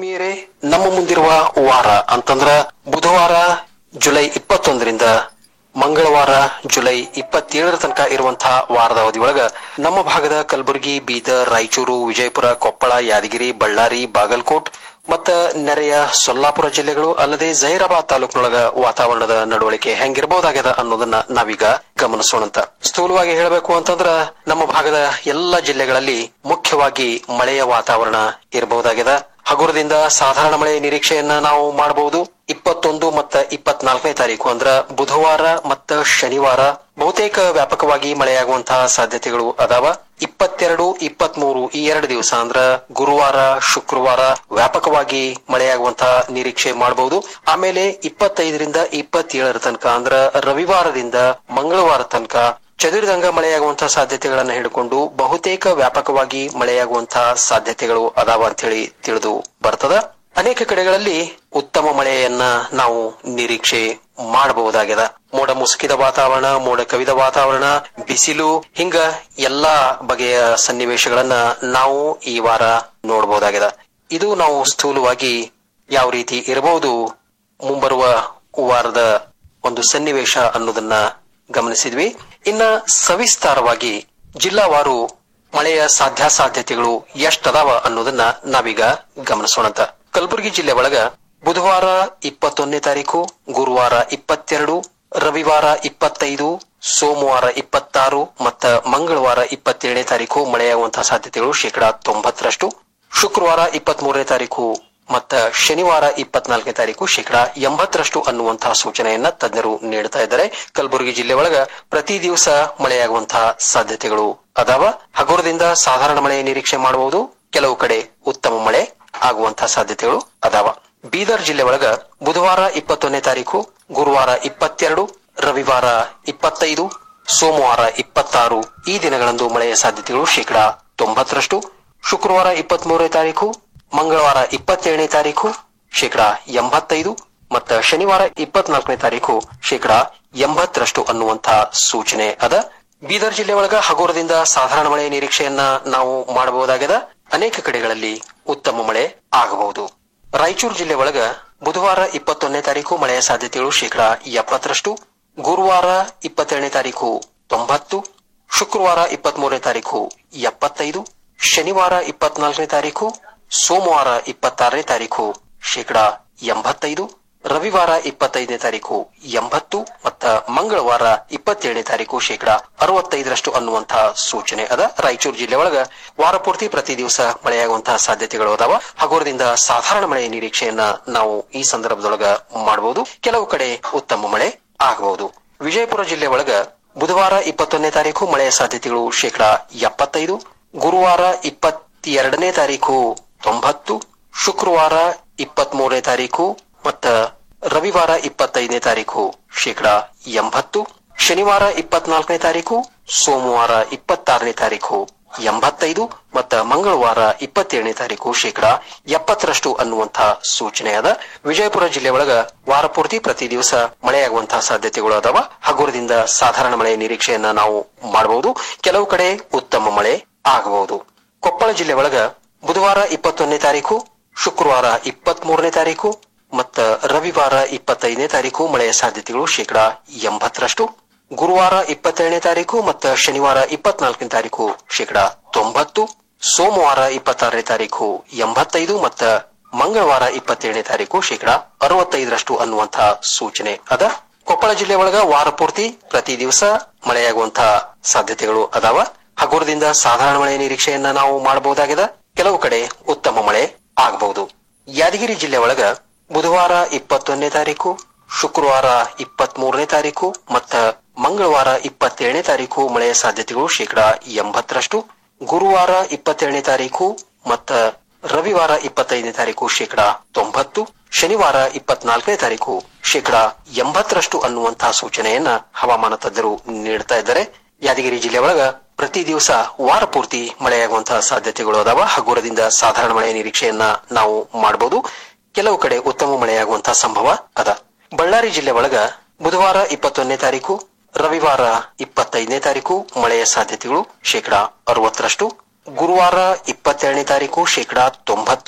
ಆತ್ಮೀಯರೇ ನಮ್ಮ ಮುಂದಿರುವ ವಾರ ಅಂತಂದ್ರ ಬುಧವಾರ ಜುಲೈ ಇಪ್ಪತ್ತೊಂದರಿಂದ ಮಂಗಳವಾರ ಜುಲೈ ಇಪ್ಪತ್ತೇಳರ ತನಕ ಇರುವಂತಹ ವಾರದ ಅವಧಿಯೊಳಗ ನಮ್ಮ ಭಾಗದ ಕಲಬುರಗಿ ಬೀದರ್ ರಾಯಚೂರು ವಿಜಯಪುರ ಕೊಪ್ಪಳ ಯಾದಗಿರಿ ಬಳ್ಳಾರಿ ಬಾಗಲಕೋಟ್ ಮತ್ತ ನೆರೆಯ ಸೊಲ್ಲಾಪುರ ಜಿಲ್ಲೆಗಳು ಅಲ್ಲದೆ ಜೈರಾಬಾದ್ ತಾಲೂಕಿನೊಳಗ ವಾತಾವರಣದ ನಡವಳಿಕೆ ಹೆಂಗಿರಬಹುದಾಗ್ಯದ ಅನ್ನೋದನ್ನ ನಾವೀಗ ಗಮನಿಸೋಣಂತ ಸ್ಥೂಲವಾಗಿ ಹೇಳಬೇಕು ಅಂತಂದ್ರ ನಮ್ಮ ಭಾಗದ ಎಲ್ಲ ಜಿಲ್ಲೆಗಳಲ್ಲಿ ಮುಖ್ಯವಾಗಿ ಮಳೆಯ ವಾತಾವರಣ ಇರಬಹುದಾಗ್ಯದ ಹಗುರದಿಂದ ಸಾಧಾರಣ ಮಳೆ ನಿರೀಕ್ಷೆಯನ್ನ ನಾವು ಮಾಡಬಹುದು ಇಪ್ಪತ್ತೊಂದು ಮತ್ತ ಇಪ್ಪತ್ನಾಲ್ಕನೇ ತಾರೀಕು ಅಂದ್ರ ಬುಧವಾರ ಮತ್ತ ಶನಿವಾರ ಬಹುತೇಕ ವ್ಯಾಪಕವಾಗಿ ಮಳೆಯಾಗುವಂತಹ ಸಾಧ್ಯತೆಗಳು ಅದಾವ ಇಪ್ಪತ್ತೆರಡು ಇಪ್ಪತ್ಮೂರು ಈ ಎರಡು ದಿವಸ ಅಂದ್ರ ಗುರುವಾರ ಶುಕ್ರವಾರ ವ್ಯಾಪಕವಾಗಿ ಮಳೆಯಾಗುವಂತಹ ನಿರೀಕ್ಷೆ ಮಾಡಬಹುದು ಆಮೇಲೆ ಇಪ್ಪತ್ತೈದರಿಂದ ಇಪ್ಪತ್ತೇಳರ ತನಕ ಅಂದ್ರ ರವಿವಾರದಿಂದ ಮಂಗಳವಾರ ತನಕ ಚದುರಿದಂಗ ಮಳೆಯಾಗುವಂತಹ ಸಾಧ್ಯತೆಗಳನ್ನ ಹಿಡ್ಕೊಂಡು ಬಹುತೇಕ ವ್ಯಾಪಕವಾಗಿ ಮಳೆಯಾಗುವಂತಹ ಸಾಧ್ಯತೆಗಳು ಅದಾವ ಅಂತ ಹೇಳಿ ತಿಳಿದು ಬರ್ತದ ಅನೇಕ ಕಡೆಗಳಲ್ಲಿ ಉತ್ತಮ ಮಳೆಯನ್ನ ನಾವು ನಿರೀಕ್ಷೆ ಮಾಡಬಹುದಾಗ್ಯದ ಮೋಡ ಮುಸುಕಿದ ವಾತಾವರಣ ಮೋಡ ಕವಿದ ವಾತಾವರಣ ಬಿಸಿಲು ಹಿಂಗ ಎಲ್ಲಾ ಬಗೆಯ ಸನ್ನಿವೇಶಗಳನ್ನ ನಾವು ಈ ವಾರ ನೋಡಬಹುದಾಗ್ಯದ ಇದು ನಾವು ಸ್ಥೂಲವಾಗಿ ಯಾವ ರೀತಿ ಇರಬಹುದು ಮುಂಬರುವ ವಾರದ ಒಂದು ಸನ್ನಿವೇಶ ಅನ್ನೋದನ್ನ ಗಮನಿಸಿದ್ವಿ ಇನ್ನ ಸವಿಸ್ತಾರವಾಗಿ ಜಿಲ್ಲಾವಾರು ಮಳೆಯ ಸಾಧ್ಯಾಸಾಧ್ಯತೆಗಳು ಎಷ್ಟದಾವ ಅನ್ನೋದನ್ನ ನಾವೀಗ ಗಮನಿಸೋಣಂತ ಕಲಬುರಗಿ ಜಿಲ್ಲೆ ಒಳಗ ಬುಧವಾರ ಇಪ್ಪತ್ತೊಂದನೇ ತಾರೀಕು ಗುರುವಾರ ಇಪ್ಪತ್ತೆರಡು ರವಿವಾರ ಇಪ್ಪತ್ತೈದು ಸೋಮವಾರ ಇಪ್ಪತ್ತಾರು ಮತ್ತ ಮಂಗಳವಾರ ಇಪ್ಪತ್ತೇಳನೇ ತಾರೀಕು ಮಳೆಯಾಗುವಂತಹ ಸಾಧ್ಯತೆಗಳು ಶೇಕಡಾ ತೊಂಬತ್ತರಷ್ಟು ಶುಕ್ರವಾರ ಇಪ್ಪತ್ತ್ ಮೂರನೇ ತಾರೀಕು ಮತ್ತ ಶನಿವಾರ ಇಪ್ಪತ್ನಾಲ್ಕನೇ ತಾರೀಕು ಶೇಕಡಾ ಎಂಬತ್ತರಷ್ಟು ಅನ್ನುವಂತಹ ಸೂಚನೆಯನ್ನ ತಜ್ಞರು ನೀಡುತ್ತಾ ಇದ್ದಾರೆ ಕಲಬುರಗಿ ಜಿಲ್ಲೆ ಒಳಗ ಪ್ರತಿ ದಿವಸ ಮಳೆಯಾಗುವಂತಹ ಸಾಧ್ಯತೆಗಳು ಅದಾವ ಹಗುರದಿಂದ ಸಾಧಾರಣ ಮಳೆ ನಿರೀಕ್ಷೆ ಮಾಡಬಹುದು ಕೆಲವು ಕಡೆ ಉತ್ತಮ ಮಳೆ ಆಗುವಂತಹ ಸಾಧ್ಯತೆಗಳು ಅದಾವ ಬೀದರ್ ಜಿಲ್ಲೆ ಒಳಗ ಬುಧವಾರ ಇಪ್ಪತ್ತೊಂದನೇ ತಾರೀಕು ಗುರುವಾರ ಇಪ್ಪತ್ತೆರಡು ರವಿವಾರ ಇಪ್ಪತ್ತೈದು ಸೋಮವಾರ ಇಪ್ಪತ್ತಾರು ಈ ದಿನಗಳಂದು ಮಳೆಯ ಸಾಧ್ಯತೆಗಳು ಶೇಕಡಾ ತೊಂಬತ್ತರಷ್ಟು ಶುಕ್ರವಾರ ಇಪ್ಪತ್ತ್ ಮೂರನೇ ತಾರೀಕು ಮಂಗಳವಾರ ಇಪ್ಪತ್ತೇಳನೇ ತಾರೀಕು ಶೇಕಡಾ ಎಂಬತ್ತೈದು ಮತ್ತ ಶನಿವಾರ ಇಪ್ಪತ್ನಾಲ್ಕನೇ ತಾರೀಕು ಶೇಕಡಾ ಎಂಬತ್ತರಷ್ಟು ಅನ್ನುವಂತಹ ಸೂಚನೆ ಅದ ಬೀದರ್ ಜಿಲ್ಲೆ ಒಳಗ ಹಗುರದಿಂದ ಸಾಧಾರಣ ಮಳೆ ನಿರೀಕ್ಷೆಯನ್ನ ನಾವು ಮಾಡಬಹುದಾಗ್ಯದ ಅನೇಕ ಕಡೆಗಳಲ್ಲಿ ಉತ್ತಮ ಮಳೆ ಆಗಬಹುದು ರಾಯಚೂರು ಜಿಲ್ಲೆ ಒಳಗ ಬುಧವಾರ ಇಪ್ಪತ್ತೊಂದನೇ ತಾರೀಕು ಮಳೆಯ ಸಾಧ್ಯತೆಗಳು ಶೇಕಡಾ ಎಪ್ಪತ್ತರಷ್ಟು ಗುರುವಾರ ಇಪ್ಪತ್ತೇಳನೇ ತಾರೀಕು ತೊಂಬತ್ತು ಶುಕ್ರವಾರ ಇಪ್ಪತ್ತ್ ಮೂರನೇ ತಾರೀಕು ಎಪ್ಪತ್ತೈದು ಶನಿವಾರ ಇಪ್ಪತ್ನಾಲ್ಕನೇ ತಾರೀಕು ಸೋಮವಾರ ಇಪ್ಪತ್ತಾರನೇ ತಾರೀಕು ಶೇಕಡಾ ಎಂಬತ್ತೈದು ರವಿವಾರ ಇಪ್ಪತ್ತೈದನೇ ತಾರೀಕು ಎಂಬತ್ತು ಮತ್ತ ಮಂಗಳವಾರ ಇಪ್ಪತ್ತೇಳನೇ ತಾರೀಕು ಶೇಕಡಾ ಅರವತ್ತೈದರಷ್ಟು ಅನ್ನುವಂತಹ ಸೂಚನೆ ಅದ ರಾಯಚೂರು ಜಿಲ್ಲೆ ಒಳಗ ವಾರ ಪೂರ್ತಿ ಪ್ರತಿ ದಿವಸ ಮಳೆಯಾಗುವಂತಹ ಸಾಧ್ಯತೆಗಳು ಅದಾವ ಹಗುರದಿಂದ ಸಾಧಾರಣ ಮಳೆಯ ನಿರೀಕ್ಷೆಯನ್ನ ನಾವು ಈ ಸಂದರ್ಭದೊಳಗ ಮಾಡಬಹುದು ಕೆಲವು ಕಡೆ ಉತ್ತಮ ಮಳೆ ಆಗಬಹುದು ವಿಜಯಪುರ ಜಿಲ್ಲೆ ಒಳಗ ಬುಧವಾರ ಇಪ್ಪತ್ತೊಂದನೇ ತಾರೀಕು ಮಳೆಯ ಸಾಧ್ಯತೆಗಳು ಶೇಕಡಾ ಎಪ್ಪತ್ತೈದು ಗುರುವಾರ ಇಪ್ಪತ್ತೆರಡನೇ ತಾರೀಕು ತೊಂಬತ್ತು ಶುಕ್ರವಾರ ಇಪ್ಪತ್ತ್ ಮೂರನೇ ತಾರೀಕು ಮತ್ತ ರವಿವಾರ ಇಪ್ಪತ್ತೈದನೇ ತಾರೀಕು ಶೇಕಡಾ ಎಂಬತ್ತು ಶನಿವಾರ ಇಪ್ಪತ್ನಾಲ್ಕನೇ ತಾರೀಕು ಸೋಮವಾರ ಇಪ್ಪತ್ತಾರನೇ ತಾರೀಕು ಎಂಬತ್ತೈದು ಮತ್ತ ಮಂಗಳವಾರ ಇಪ್ಪತ್ತೇಳನೇ ತಾರೀಕು ಶೇಕಡಾ ಎಪ್ಪತ್ತರಷ್ಟು ಅನ್ನುವಂತಹ ಸೂಚನೆ ಅದ ವಿಜಯಪುರ ಜಿಲ್ಲೆ ಒಳಗ ವಾರ ಪೂರ್ತಿ ಪ್ರತಿ ದಿವಸ ಮಳೆಯಾಗುವಂತಹ ಸಾಧ್ಯತೆಗಳು ಅದಾವ ಹಗುರದಿಂದ ಸಾಧಾರಣ ಮಳೆಯ ನಿರೀಕ್ಷೆಯನ್ನ ನಾವು ಮಾಡಬಹುದು ಕೆಲವು ಕಡೆ ಉತ್ತಮ ಮಳೆ ಆಗಬಹುದು ಕೊಪ್ಪಳ ಜಿಲ್ಲೆ ಒಳಗ ಬುಧವಾರ ಇಪ್ಪತ್ತೊಂದನೇ ತಾರೀಕು ಶುಕ್ರವಾರ ಇಪ್ಪತ್ತ್ ಮೂರನೇ ತಾರೀಕು ಮತ್ತ ರವಿವಾರ ಇಪ್ಪತ್ತೈದನೇ ತಾರೀಕು ಮಳೆಯ ಸಾಧ್ಯತೆಗಳು ಶೇಕಡಾ ಎಂಬತ್ತರಷ್ಟು ಗುರುವಾರ ಇಪ್ಪತ್ತೇಳನೇ ತಾರೀಕು ಮತ್ತ ಶನಿವಾರ ಇಪ್ಪತ್ನಾಲ್ಕನೇ ತಾರೀಕು ಶೇಕಡಾ ತೊಂಬತ್ತು ಸೋಮವಾರ ಇಪ್ಪತ್ತಾರನೇ ತಾರೀಕು ಎಂಬತ್ತೈದು ಮತ್ತ ಮಂಗಳವಾರ ಇಪ್ಪತ್ತೇಳನೇ ತಾರೀಕು ಶೇಕಡಾ ಅರವತ್ತೈದರಷ್ಟು ಅನ್ನುವಂತಹ ಸೂಚನೆ ಅದ ಕೊಪ್ಪಳ ಜಿಲ್ಲೆ ಒಳಗ ವಾರ ಪೂರ್ತಿ ಪ್ರತಿ ದಿವಸ ಮಳೆಯಾಗುವಂತಹ ಸಾಧ್ಯತೆಗಳು ಅದಾವ ಹಗುರದಿಂದ ಸಾಧಾರಣ ಮಳೆ ನಿರೀಕ್ಷೆಯನ್ನ ನಾವು ಮಾಡಬಹುದಾಗಿದೆ ಕೆಲವು ಕಡೆ ಉತ್ತಮ ಮಳೆ ಆಗಬಹುದು ಯಾದಗಿರಿ ಜಿಲ್ಲೆ ಒಳಗ ಬುಧವಾರ ಇಪ್ಪತ್ತೊಂದನೇ ತಾರೀಕು ಶುಕ್ರವಾರ ಇಪ್ಪತ್ತ್ ಮೂರನೇ ತಾರೀಕು ಮತ್ತ ಮಂಗಳವಾರ ಇಪ್ಪತ್ತೇಳನೇ ತಾರೀಕು ಮಳೆಯ ಸಾಧ್ಯತೆಗಳು ಶೇಕಡಾ ಎಂಬತ್ತರಷ್ಟು ಗುರುವಾರ ಇಪ್ಪತ್ತೇಳನೇ ತಾರೀಕು ಮತ್ತ ರವಿವಾರ ಇಪ್ಪತ್ತೈದನೇ ತಾರೀಕು ಶೇಕಡಾ ತೊಂಬತ್ತು ಶನಿವಾರ ಇಪ್ಪತ್ನಾಲ್ಕನೇ ತಾರೀಕು ಶೇಕಡಾ ಎಂಬತ್ತರಷ್ಟು ಅನ್ನುವಂತಹ ಸೂಚನೆಯನ್ನ ಹವಾಮಾನ ತಜ್ಞರು ನೀಡ್ತಾ ಇದ್ದಾರೆ ಯಾದಗಿರಿ ಜಿಲ್ಲೆ ಒಳಗ ಪ್ರತಿ ದಿವಸ ವಾರ ಪೂರ್ತಿ ಮಳೆಯಾಗುವಂತಹ ಸಾಧ್ಯತೆಗಳು ಅದಾವ ಹಗುರದಿಂದ ಸಾಧಾರಣ ಮಳೆಯ ನಿರೀಕ್ಷೆಯನ್ನ ನಾವು ಮಾಡಬಹುದು ಕೆಲವು ಕಡೆ ಉತ್ತಮ ಮಳೆಯಾಗುವಂತಹ ಸಂಭವ ಅದ ಬಳ್ಳಾರಿ ಜಿಲ್ಲೆ ಒಳಗ ಬುಧವಾರ ಇಪ್ಪತ್ತೊಂದನೇ ತಾರೀಕು ರವಿವಾರ ಇಪ್ಪತ್ತೈದನೇ ತಾರೀಕು ಮಳೆಯ ಸಾಧ್ಯತೆಗಳು ಶೇಕಡಾ ಅರವತ್ತರಷ್ಟು ಗುರುವಾರ ಇಪ್ಪತ್ತೆರಡನೇ ತಾರೀಕು ಶೇಕಡಾ ತೊಂಬತ್ತು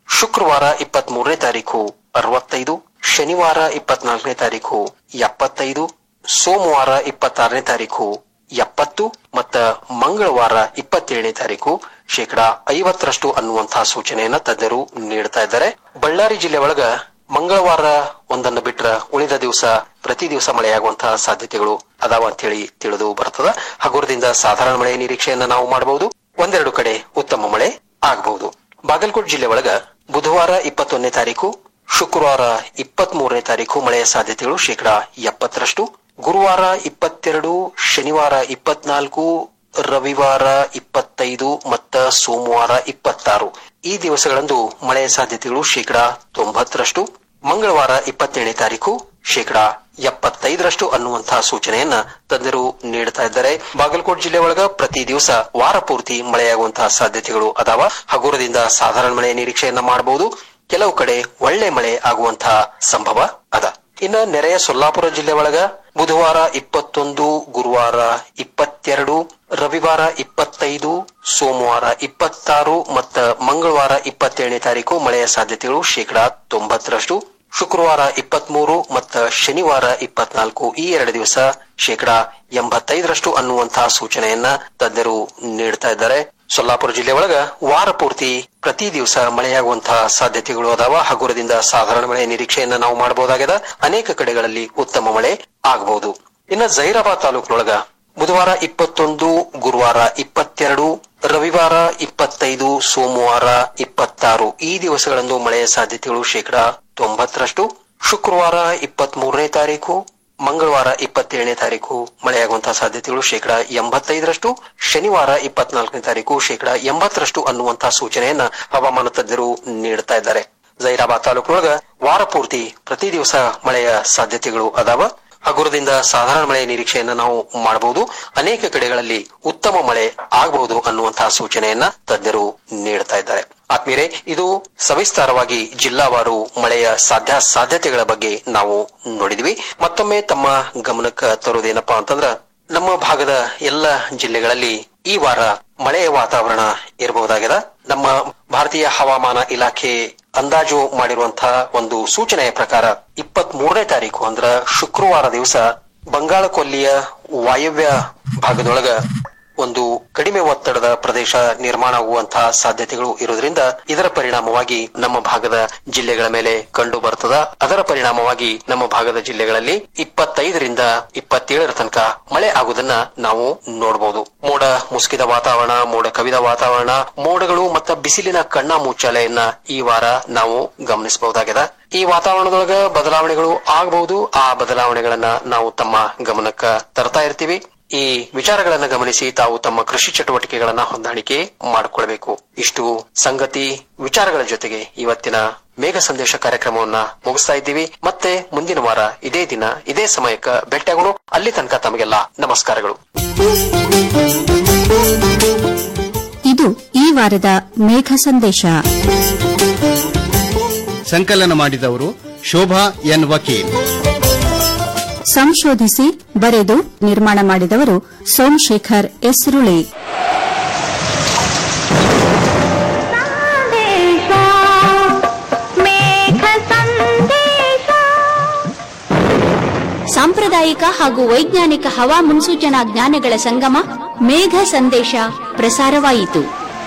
ಶುಕ್ರವಾರ ಇಪ್ಪತ್ತ್ ಮೂರನೇ ತಾರೀಕು ಅರವತ್ತೈದು ಶನಿವಾರ ಇಪ್ಪತ್ನಾಲ್ಕನೇ ತಾರೀಕು ಎಪ್ಪತ್ತೈದು ಸೋಮವಾರ ಇಪ್ಪತ್ತಾರನೇ ತಾರೀಕು ಎಪ್ಪತ್ತು ಮತ್ತ ಮಂಗಳವಾರ ಇಪ್ಪತ್ತೇಳನೇ ತಾರೀಕು ಶೇಕಡಾ ಐವತ್ತರಷ್ಟು ಅನ್ನುವಂತಹ ಸೂಚನೆಯನ್ನ ತಜ್ಞರು ನೀಡ್ತಾ ಇದ್ದಾರೆ ಬಳ್ಳಾರಿ ಜಿಲ್ಲೆ ಒಳಗ ಮಂಗಳವಾರ ಒಂದನ್ನು ಬಿಟ್ರ ಉಳಿದ ದಿವಸ ಪ್ರತಿ ದಿವಸ ಮಳೆಯಾಗುವಂತಹ ಸಾಧ್ಯತೆಗಳು ಅದಾವ ಅಂತ ಹೇಳಿ ತಿಳಿದು ಬರ್ತದ ಹಗುರದಿಂದ ಸಾಧಾರಣ ಮಳೆ ನಿರೀಕ್ಷೆಯನ್ನ ನಾವು ಮಾಡಬಹುದು ಒಂದೆರಡು ಕಡೆ ಉತ್ತಮ ಮಳೆ ಆಗಬಹುದು ಬಾಗಲಕೋಟೆ ಜಿಲ್ಲೆ ಒಳಗ ಬುಧವಾರ ಇಪ್ಪತ್ತೊಂದನೇ ತಾರೀಕು ಶುಕ್ರವಾರ ಇಪ್ಪತ್ತ್ ಮೂರನೇ ತಾರೀಕು ಮಳೆಯ ಸಾಧ್ಯತೆಗಳು ಶೇಕಡಾ ಎಪ್ಪತ್ತರಷ್ಟು ಗುರುವಾರ ಇಪ್ಪತ್ತೆರಡು ಶನಿವಾರ ಇಪ್ಪತ್ನಾಲ್ಕು ರವಿವಾರ ಇಪ್ಪತ್ತೈದು ಮತ್ತ ಸೋಮವಾರ ಇಪ್ಪತ್ತಾರು ಈ ದಿವಸಗಳಂದು ಮಳೆಯ ಸಾಧ್ಯತೆಗಳು ಶೇಕಡಾ ತೊಂಬತ್ತರಷ್ಟು ಮಂಗಳವಾರ ಇಪ್ಪತ್ತೇಳನೇ ತಾರೀಕು ಶೇಕಡಾ ಎಪ್ಪತ್ತೈದರಷ್ಟು ಅನ್ನುವಂತಹ ಸೂಚನೆಯನ್ನ ತಜ್ಞರು ನೀಡ್ತಾ ಇದ್ದಾರೆ ಬಾಗಲಕೋಟೆ ಜಿಲ್ಲೆ ಒಳಗ ಪ್ರತಿ ದಿವಸ ವಾರ ಪೂರ್ತಿ ಮಳೆಯಾಗುವಂತಹ ಸಾಧ್ಯತೆಗಳು ಅದಾವ ಹಗುರದಿಂದ ಸಾಧಾರಣ ಮಳೆ ನಿರೀಕ್ಷೆಯನ್ನ ಮಾಡಬಹುದು ಕೆಲವು ಕಡೆ ಒಳ್ಳೆ ಮಳೆ ಆಗುವಂತಹ ಸಂಭವ ಅದ ಇನ್ನ ನೆರೆಯ ಸೊಲ್ಲಾಪುರ ಜಿಲ್ಲೆ ಒಳಗ ಬುಧವಾರ ಇಪ್ಪತ್ತೊಂದು ಗುರುವಾರ ಇಪ್ಪತ್ತೆರಡು ರವಿವಾರ ಇಪ್ಪತ್ತೈದು ಸೋಮವಾರ ಇಪ್ಪತ್ತಾರು ಮತ್ತ ಮಂಗಳವಾರ ಇಪ್ಪತ್ತೇಳನೇ ತಾರೀಕು ಮಳೆಯ ಸಾಧ್ಯತೆಗಳು ಶೇಕಡಾ ತೊಂಬತ್ತರಷ್ಟು ಶುಕ್ರವಾರ ಇಪ್ಪತ್ಮೂರು ಮತ್ತ ಶನಿವಾರ ಇಪ್ಪತ್ನಾಲ್ಕು ಈ ಎರಡು ದಿವಸ ಶೇಕಡಾ ಎಂಬತ್ತೈದರಷ್ಟು ಅನ್ನುವಂತಹ ಸೂಚನೆಯನ್ನ ತಜ್ಞರು ನೀಡ್ತಾ ಇದ್ದಾರೆ ಸೊಲ್ಲಾಪುರ ಜಿಲ್ಲೆ ಒಳಗ ವಾರ ಪೂರ್ತಿ ಪ್ರತಿ ದಿವಸ ಮಳೆಯಾಗುವಂತಹ ಸಾಧ್ಯತೆಗಳು ಅದಾವ ಹಗುರದಿಂದ ಸಾಧಾರಣ ಮಳೆ ನಿರೀಕ್ಷೆಯನ್ನ ನಾವು ಮಾಡಬಹುದಾಗಿದೆ ಅನೇಕ ಕಡೆಗಳಲ್ಲಿ ಉತ್ತಮ ಮಳೆ ಆಗಬಹುದು ಇನ್ನ ಜೈರಾಬಾದ್ ತಾಲೂಕಿನೊಳಗ ಬುಧವಾರ ಇಪ್ಪತ್ತೊಂದು ಗುರುವಾರ ಇಪ್ಪತ್ತೆರಡು ರವಿವಾರ ಇಪ್ಪತ್ತೈದು ಸೋಮವಾರ ಇಪ್ಪತ್ತಾರು ಈ ದಿವಸಗಳಂದು ಮಳೆಯ ಸಾಧ್ಯತೆಗಳು ಶೇಕಡಾ ತೊಂಬತ್ತರಷ್ಟು ಶುಕ್ರವಾರ ಇಪ್ಪತ್ತ್ ಮೂರನೇ ತಾರೀಕು ಮಂಗಳವಾರ ಇಪ್ಪತ್ತೇಳನೇ ತಾರೀಕು ಮಳೆಯಾಗುವಂತಹ ಸಾಧ್ಯತೆಗಳು ಶೇಕಡಾ ಎಂಬತ್ತೈದರಷ್ಟು ಶನಿವಾರ ಇಪ್ಪತ್ನಾಲ್ಕನೇ ತಾರೀಕು ಶೇಕಡಾ ಎಂಬತ್ತರಷ್ಟು ಅನ್ನುವಂತಹ ಸೂಚನೆಯನ್ನ ಹವಾಮಾನ ತಜ್ಞರು ನೀಡ್ತಾ ಇದ್ದಾರೆ ಜೈರಾಬಾದ್ ತಾಲೂಕಿನೊಳಗ ವಾರ ಪೂರ್ತಿ ಪ್ರತಿ ದಿವಸ ಮಳೆಯ ಸಾಧ್ಯತೆಗಳು ಅದಾವ ಹಗುರದಿಂದ ಸಾಧಾರಣ ಮಳೆ ನಿರೀಕ್ಷೆಯನ್ನ ನಾವು ಮಾಡಬಹುದು ಅನೇಕ ಕಡೆಗಳಲ್ಲಿ ಉತ್ತಮ ಮಳೆ ಆಗಬಹುದು ಅನ್ನುವಂತಹ ಸೂಚನೆಯನ್ನ ತಜ್ಞರು ನೀಡ್ತಾ ಇದ್ದಾರೆ ಆತ್ಮೀರೆ ಇದು ಸವಿಸ್ತಾರವಾಗಿ ಜಿಲ್ಲಾವಾರು ಮಳೆಯ ಸಾಧ್ಯ ಸಾಧ್ಯತೆಗಳ ಬಗ್ಗೆ ನಾವು ನೋಡಿದ್ವಿ ಮತ್ತೊಮ್ಮೆ ತಮ್ಮ ಗಮನಕ್ಕೆ ತರುವುದೇನಪ್ಪಾ ಅಂತಂದ್ರ ನಮ್ಮ ಭಾಗದ ಎಲ್ಲ ಜಿಲ್ಲೆಗಳಲ್ಲಿ ಈ ವಾರ ಮಳೆಯ ವಾತಾವರಣ ಇರಬಹುದಾಗಿದೆ ನಮ್ಮ ಭಾರತೀಯ ಹವಾಮಾನ ಇಲಾಖೆ ಅಂದಾಜು ಮಾಡಿರುವಂತಹ ಒಂದು ಸೂಚನೆಯ ಪ್ರಕಾರ ಇಪ್ಪತ್ತ್ ಮೂರನೇ ತಾರೀಕು ಅಂದ್ರ ಶುಕ್ರವಾರ ದಿವಸ ಬಂಗಾಳ ಕೊಲ್ಲಿಯ ವಾಯವ್ಯ ಭಾಗದೊಳಗ ಒಂದು ಕಡಿಮೆ ಒತ್ತಡದ ಪ್ರದೇಶ ನಿರ್ಮಾಣ ಆಗುವಂತಹ ಸಾಧ್ಯತೆಗಳು ಇರೋದ್ರಿಂದ ಇದರ ಪರಿಣಾಮವಾಗಿ ನಮ್ಮ ಭಾಗದ ಜಿಲ್ಲೆಗಳ ಮೇಲೆ ಕಂಡು ಬರ್ತದ ಅದರ ಪರಿಣಾಮವಾಗಿ ನಮ್ಮ ಭಾಗದ ಜಿಲ್ಲೆಗಳಲ್ಲಿ ಇಪ್ಪತ್ತೈದರಿಂದ ಇಪ್ಪತ್ತೇಳರ ತನಕ ಮಳೆ ಆಗುವುದನ್ನ ನಾವು ನೋಡಬಹುದು ಮೋಡ ಮುಸುಕಿದ ವಾತಾವರಣ ಮೋಡ ಕವಿದ ವಾತಾವರಣ ಮೋಡಗಳು ಮತ್ತು ಬಿಸಿಲಿನ ಕಣ್ಣ ಮುಚ್ಚಾಲೆಯನ್ನ ಈ ವಾರ ನಾವು ಗಮನಿಸಬಹುದಾಗಿದೆ ಈ ವಾತಾವರಣದೊಳಗ ಬದಲಾವಣೆಗಳು ಆಗಬಹುದು ಆ ಬದಲಾವಣೆಗಳನ್ನ ನಾವು ತಮ್ಮ ಗಮನಕ್ಕ ತರ್ತಾ ಇರ್ತೀವಿ ಈ ವಿಚಾರಗಳನ್ನ ಗಮನಿಸಿ ತಾವು ತಮ್ಮ ಕೃಷಿ ಚಟುವಟಿಕೆಗಳನ್ನ ಹೊಂದಾಣಿಕೆ ಮಾಡಿಕೊಳ್ಬೇಕು ಇಷ್ಟು ಸಂಗತಿ ವಿಚಾರಗಳ ಜೊತೆಗೆ ಇವತ್ತಿನ ಮೇಘ ಸಂದೇಶ ಕಾರ್ಯಕ್ರಮವನ್ನ ಮುಗಿಸ್ತಾ ಇದ್ದೀವಿ ಮತ್ತೆ ಮುಂದಿನ ವಾರ ಇದೇ ದಿನ ಇದೇ ಸಮಯಕ್ಕ ಭೇಟಿಯಾಗೋಣ ಅಲ್ಲಿ ತನಕ ತಮಗೆಲ್ಲ ನಮಸ್ಕಾರಗಳು ಇದು ಈ ವಾರದ ಮೇಘ ಸಂದೇಶ ಸಂಕಲನ ಮಾಡಿದವರು ಶೋಭಾ ಎನ್ ವಕೀಲ್ ಸಂಶೋಧಿಸಿ ಬರೆದು ನಿರ್ಮಾಣ ಮಾಡಿದವರು ಸೋಮಶೇಖರ್ ಎಸ್ರುಳಿ ಸಾಂಪ್ರದಾಯಿಕ ಹಾಗೂ ವೈಜ್ಞಾನಿಕ ಹವಾ ಮುನ್ಸೂಚನಾ ಜ್ಞಾನಗಳ ಸಂಗಮ ಮೇಘ ಸಂದೇಶ ಪ್ರಸಾರವಾಯಿತು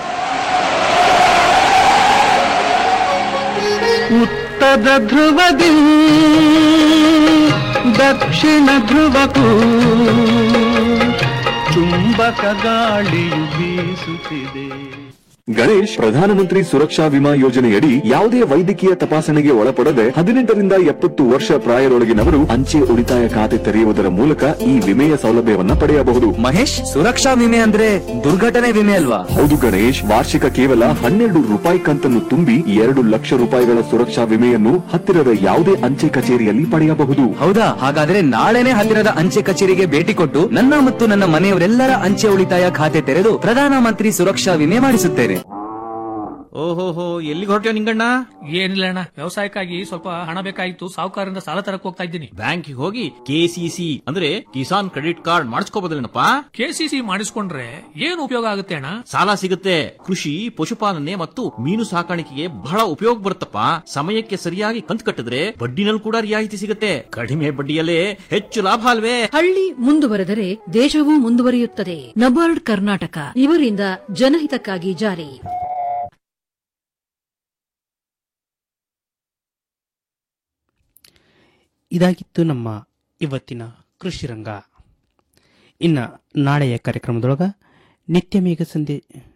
ಉತ್ತರ ಧ್ರುವದಿ ದಕ್ಷಿಣ ಧ್ರುವಕ್ಕೂ ಚುಂಬಕ ಗಾಳಿಯು ಬೀಸುತ್ತಿದೆ ಗಣೇಶ್ ಪ್ರಧಾನಮಂತ್ರಿ ಸುರಕ್ಷಾ ವಿಮಾ ಯೋಜನೆಯಡಿ ಯಾವುದೇ ವೈದ್ಯಕೀಯ ತಪಾಸಣೆಗೆ ಒಳಪಡದೆ ಹದಿನೆಂಟರಿಂದ ಎಪ್ಪತ್ತು ವರ್ಷ ಪ್ರಾಯದೊಳಗಿನವರು ಅಂಚೆ ಉಳಿತಾಯ ಖಾತೆ ತೆರೆಯುವುದರ ಮೂಲಕ ಈ ವಿಮೆಯ ಸೌಲಭ್ಯವನ್ನ ಪಡೆಯಬಹುದು ಮಹೇಶ್ ಸುರಕ್ಷಾ ವಿಮೆ ಅಂದ್ರೆ ದುರ್ಘಟನೆ ವಿಮೆ ಅಲ್ವಾ ಹೌದು ಗಣೇಶ್ ವಾರ್ಷಿಕ ಕೇವಲ ಹನ್ನೆರಡು ರೂಪಾಯಿ ಕಂತನ್ನು ತುಂಬಿ ಎರಡು ಲಕ್ಷ ರೂಪಾಯಿಗಳ ಸುರಕ್ಷಾ ವಿಮೆಯನ್ನು ಹತ್ತಿರದ ಯಾವುದೇ ಅಂಚೆ ಕಚೇರಿಯಲ್ಲಿ ಪಡೆಯಬಹುದು ಹೌದಾ ಹಾಗಾದ್ರೆ ನಾಳೆನೆ ಹತ್ತಿರದ ಅಂಚೆ ಕಚೇರಿಗೆ ಭೇಟಿ ಕೊಟ್ಟು ನನ್ನ ಮತ್ತು ನನ್ನ ಮನೆಯವರೆಲ್ಲರ ಅಂಚೆ ಉಳಿತಾಯ ಖಾತೆ ತೆರೆದು ಪ್ರಧಾನಮಂತ್ರಿ ಸುರಕ್ಷಾ ವಿಮೆ ಮಾಡಿಸುತ್ತೇನೆ ಓಹೋಹೋ ಎಲ್ಲಿಗೆ ಹೊರಟ್ಯೋ ನಿಂಗಣ್ಣ ಏನಿಲ್ಲ ಅಣ್ಣ ವ್ಯವಸಾಯಕ್ಕಾಗಿ ಸ್ವಲ್ಪ ಹಣ ಬೇಕಾಗಿತ್ತು ಸಾಹುಕಾರರಿಂದ ಸಾಲ ತರಕ್ ಹೋಗ್ತಾ ಇದ್ದೀನಿ ಬ್ಯಾಂಕಿಗೆ ಹೋಗಿ ಕೆಸಿಸಿ ಅಂದ್ರೆ ಕಿಸಾನ್ ಕ್ರೆಡಿಟ್ ಕಾರ್ಡ್ ಮಾಡಿಸ್ಕೋಬೋದಲ್ಲೇನಪ್ಪ ಕೆಸಿಸಿ ಮಾಡಿಸ್ಕೊಂಡ್ರೆ ಏನು ಉಪಯೋಗ ಆಗುತ್ತೆ ಅಣ್ಣ ಸಾಲ ಸಿಗುತ್ತೆ ಕೃಷಿ ಪಶುಪಾಲನೆ ಮತ್ತು ಮೀನು ಸಾಕಾಣಿಕೆಗೆ ಬಹಳ ಉಪಯೋಗ ಬರುತ್ತಪ್ಪ ಸಮಯಕ್ಕೆ ಸರಿಯಾಗಿ ಕಂತು ಕಟ್ಟಿದ್ರೆ ಬಡ್ಡಿನಲ್ಲಿ ಕೂಡ ರಿಯಾಯಿತಿ ಸಿಗುತ್ತೆ ಕಡಿಮೆ ಬಡ್ಡಿಯಲ್ಲೇ ಹೆಚ್ಚು ಲಾಭ ಅಲ್ವೇ ಹಳ್ಳಿ ಮುಂದುವರೆದರೆ ದೇಶವೂ ಮುಂದುವರಿಯುತ್ತದೆ ನಬಾರ್ಡ್ ಕರ್ನಾಟಕ ಇವರಿಂದ ಜನಹಿತಕ್ಕಾಗಿ ಜಾರಿ ಇದಾಗಿತ್ತು ನಮ್ಮ ಇವತ್ತಿನ ಕೃಷಿ ರಂಗ ಇನ್ನ ನಾಳೆಯ ಕಾರ್ಯಕ್ರಮದೊಳಗ ನಿತ್ಯ ಮೇಘ ಸಂದೇ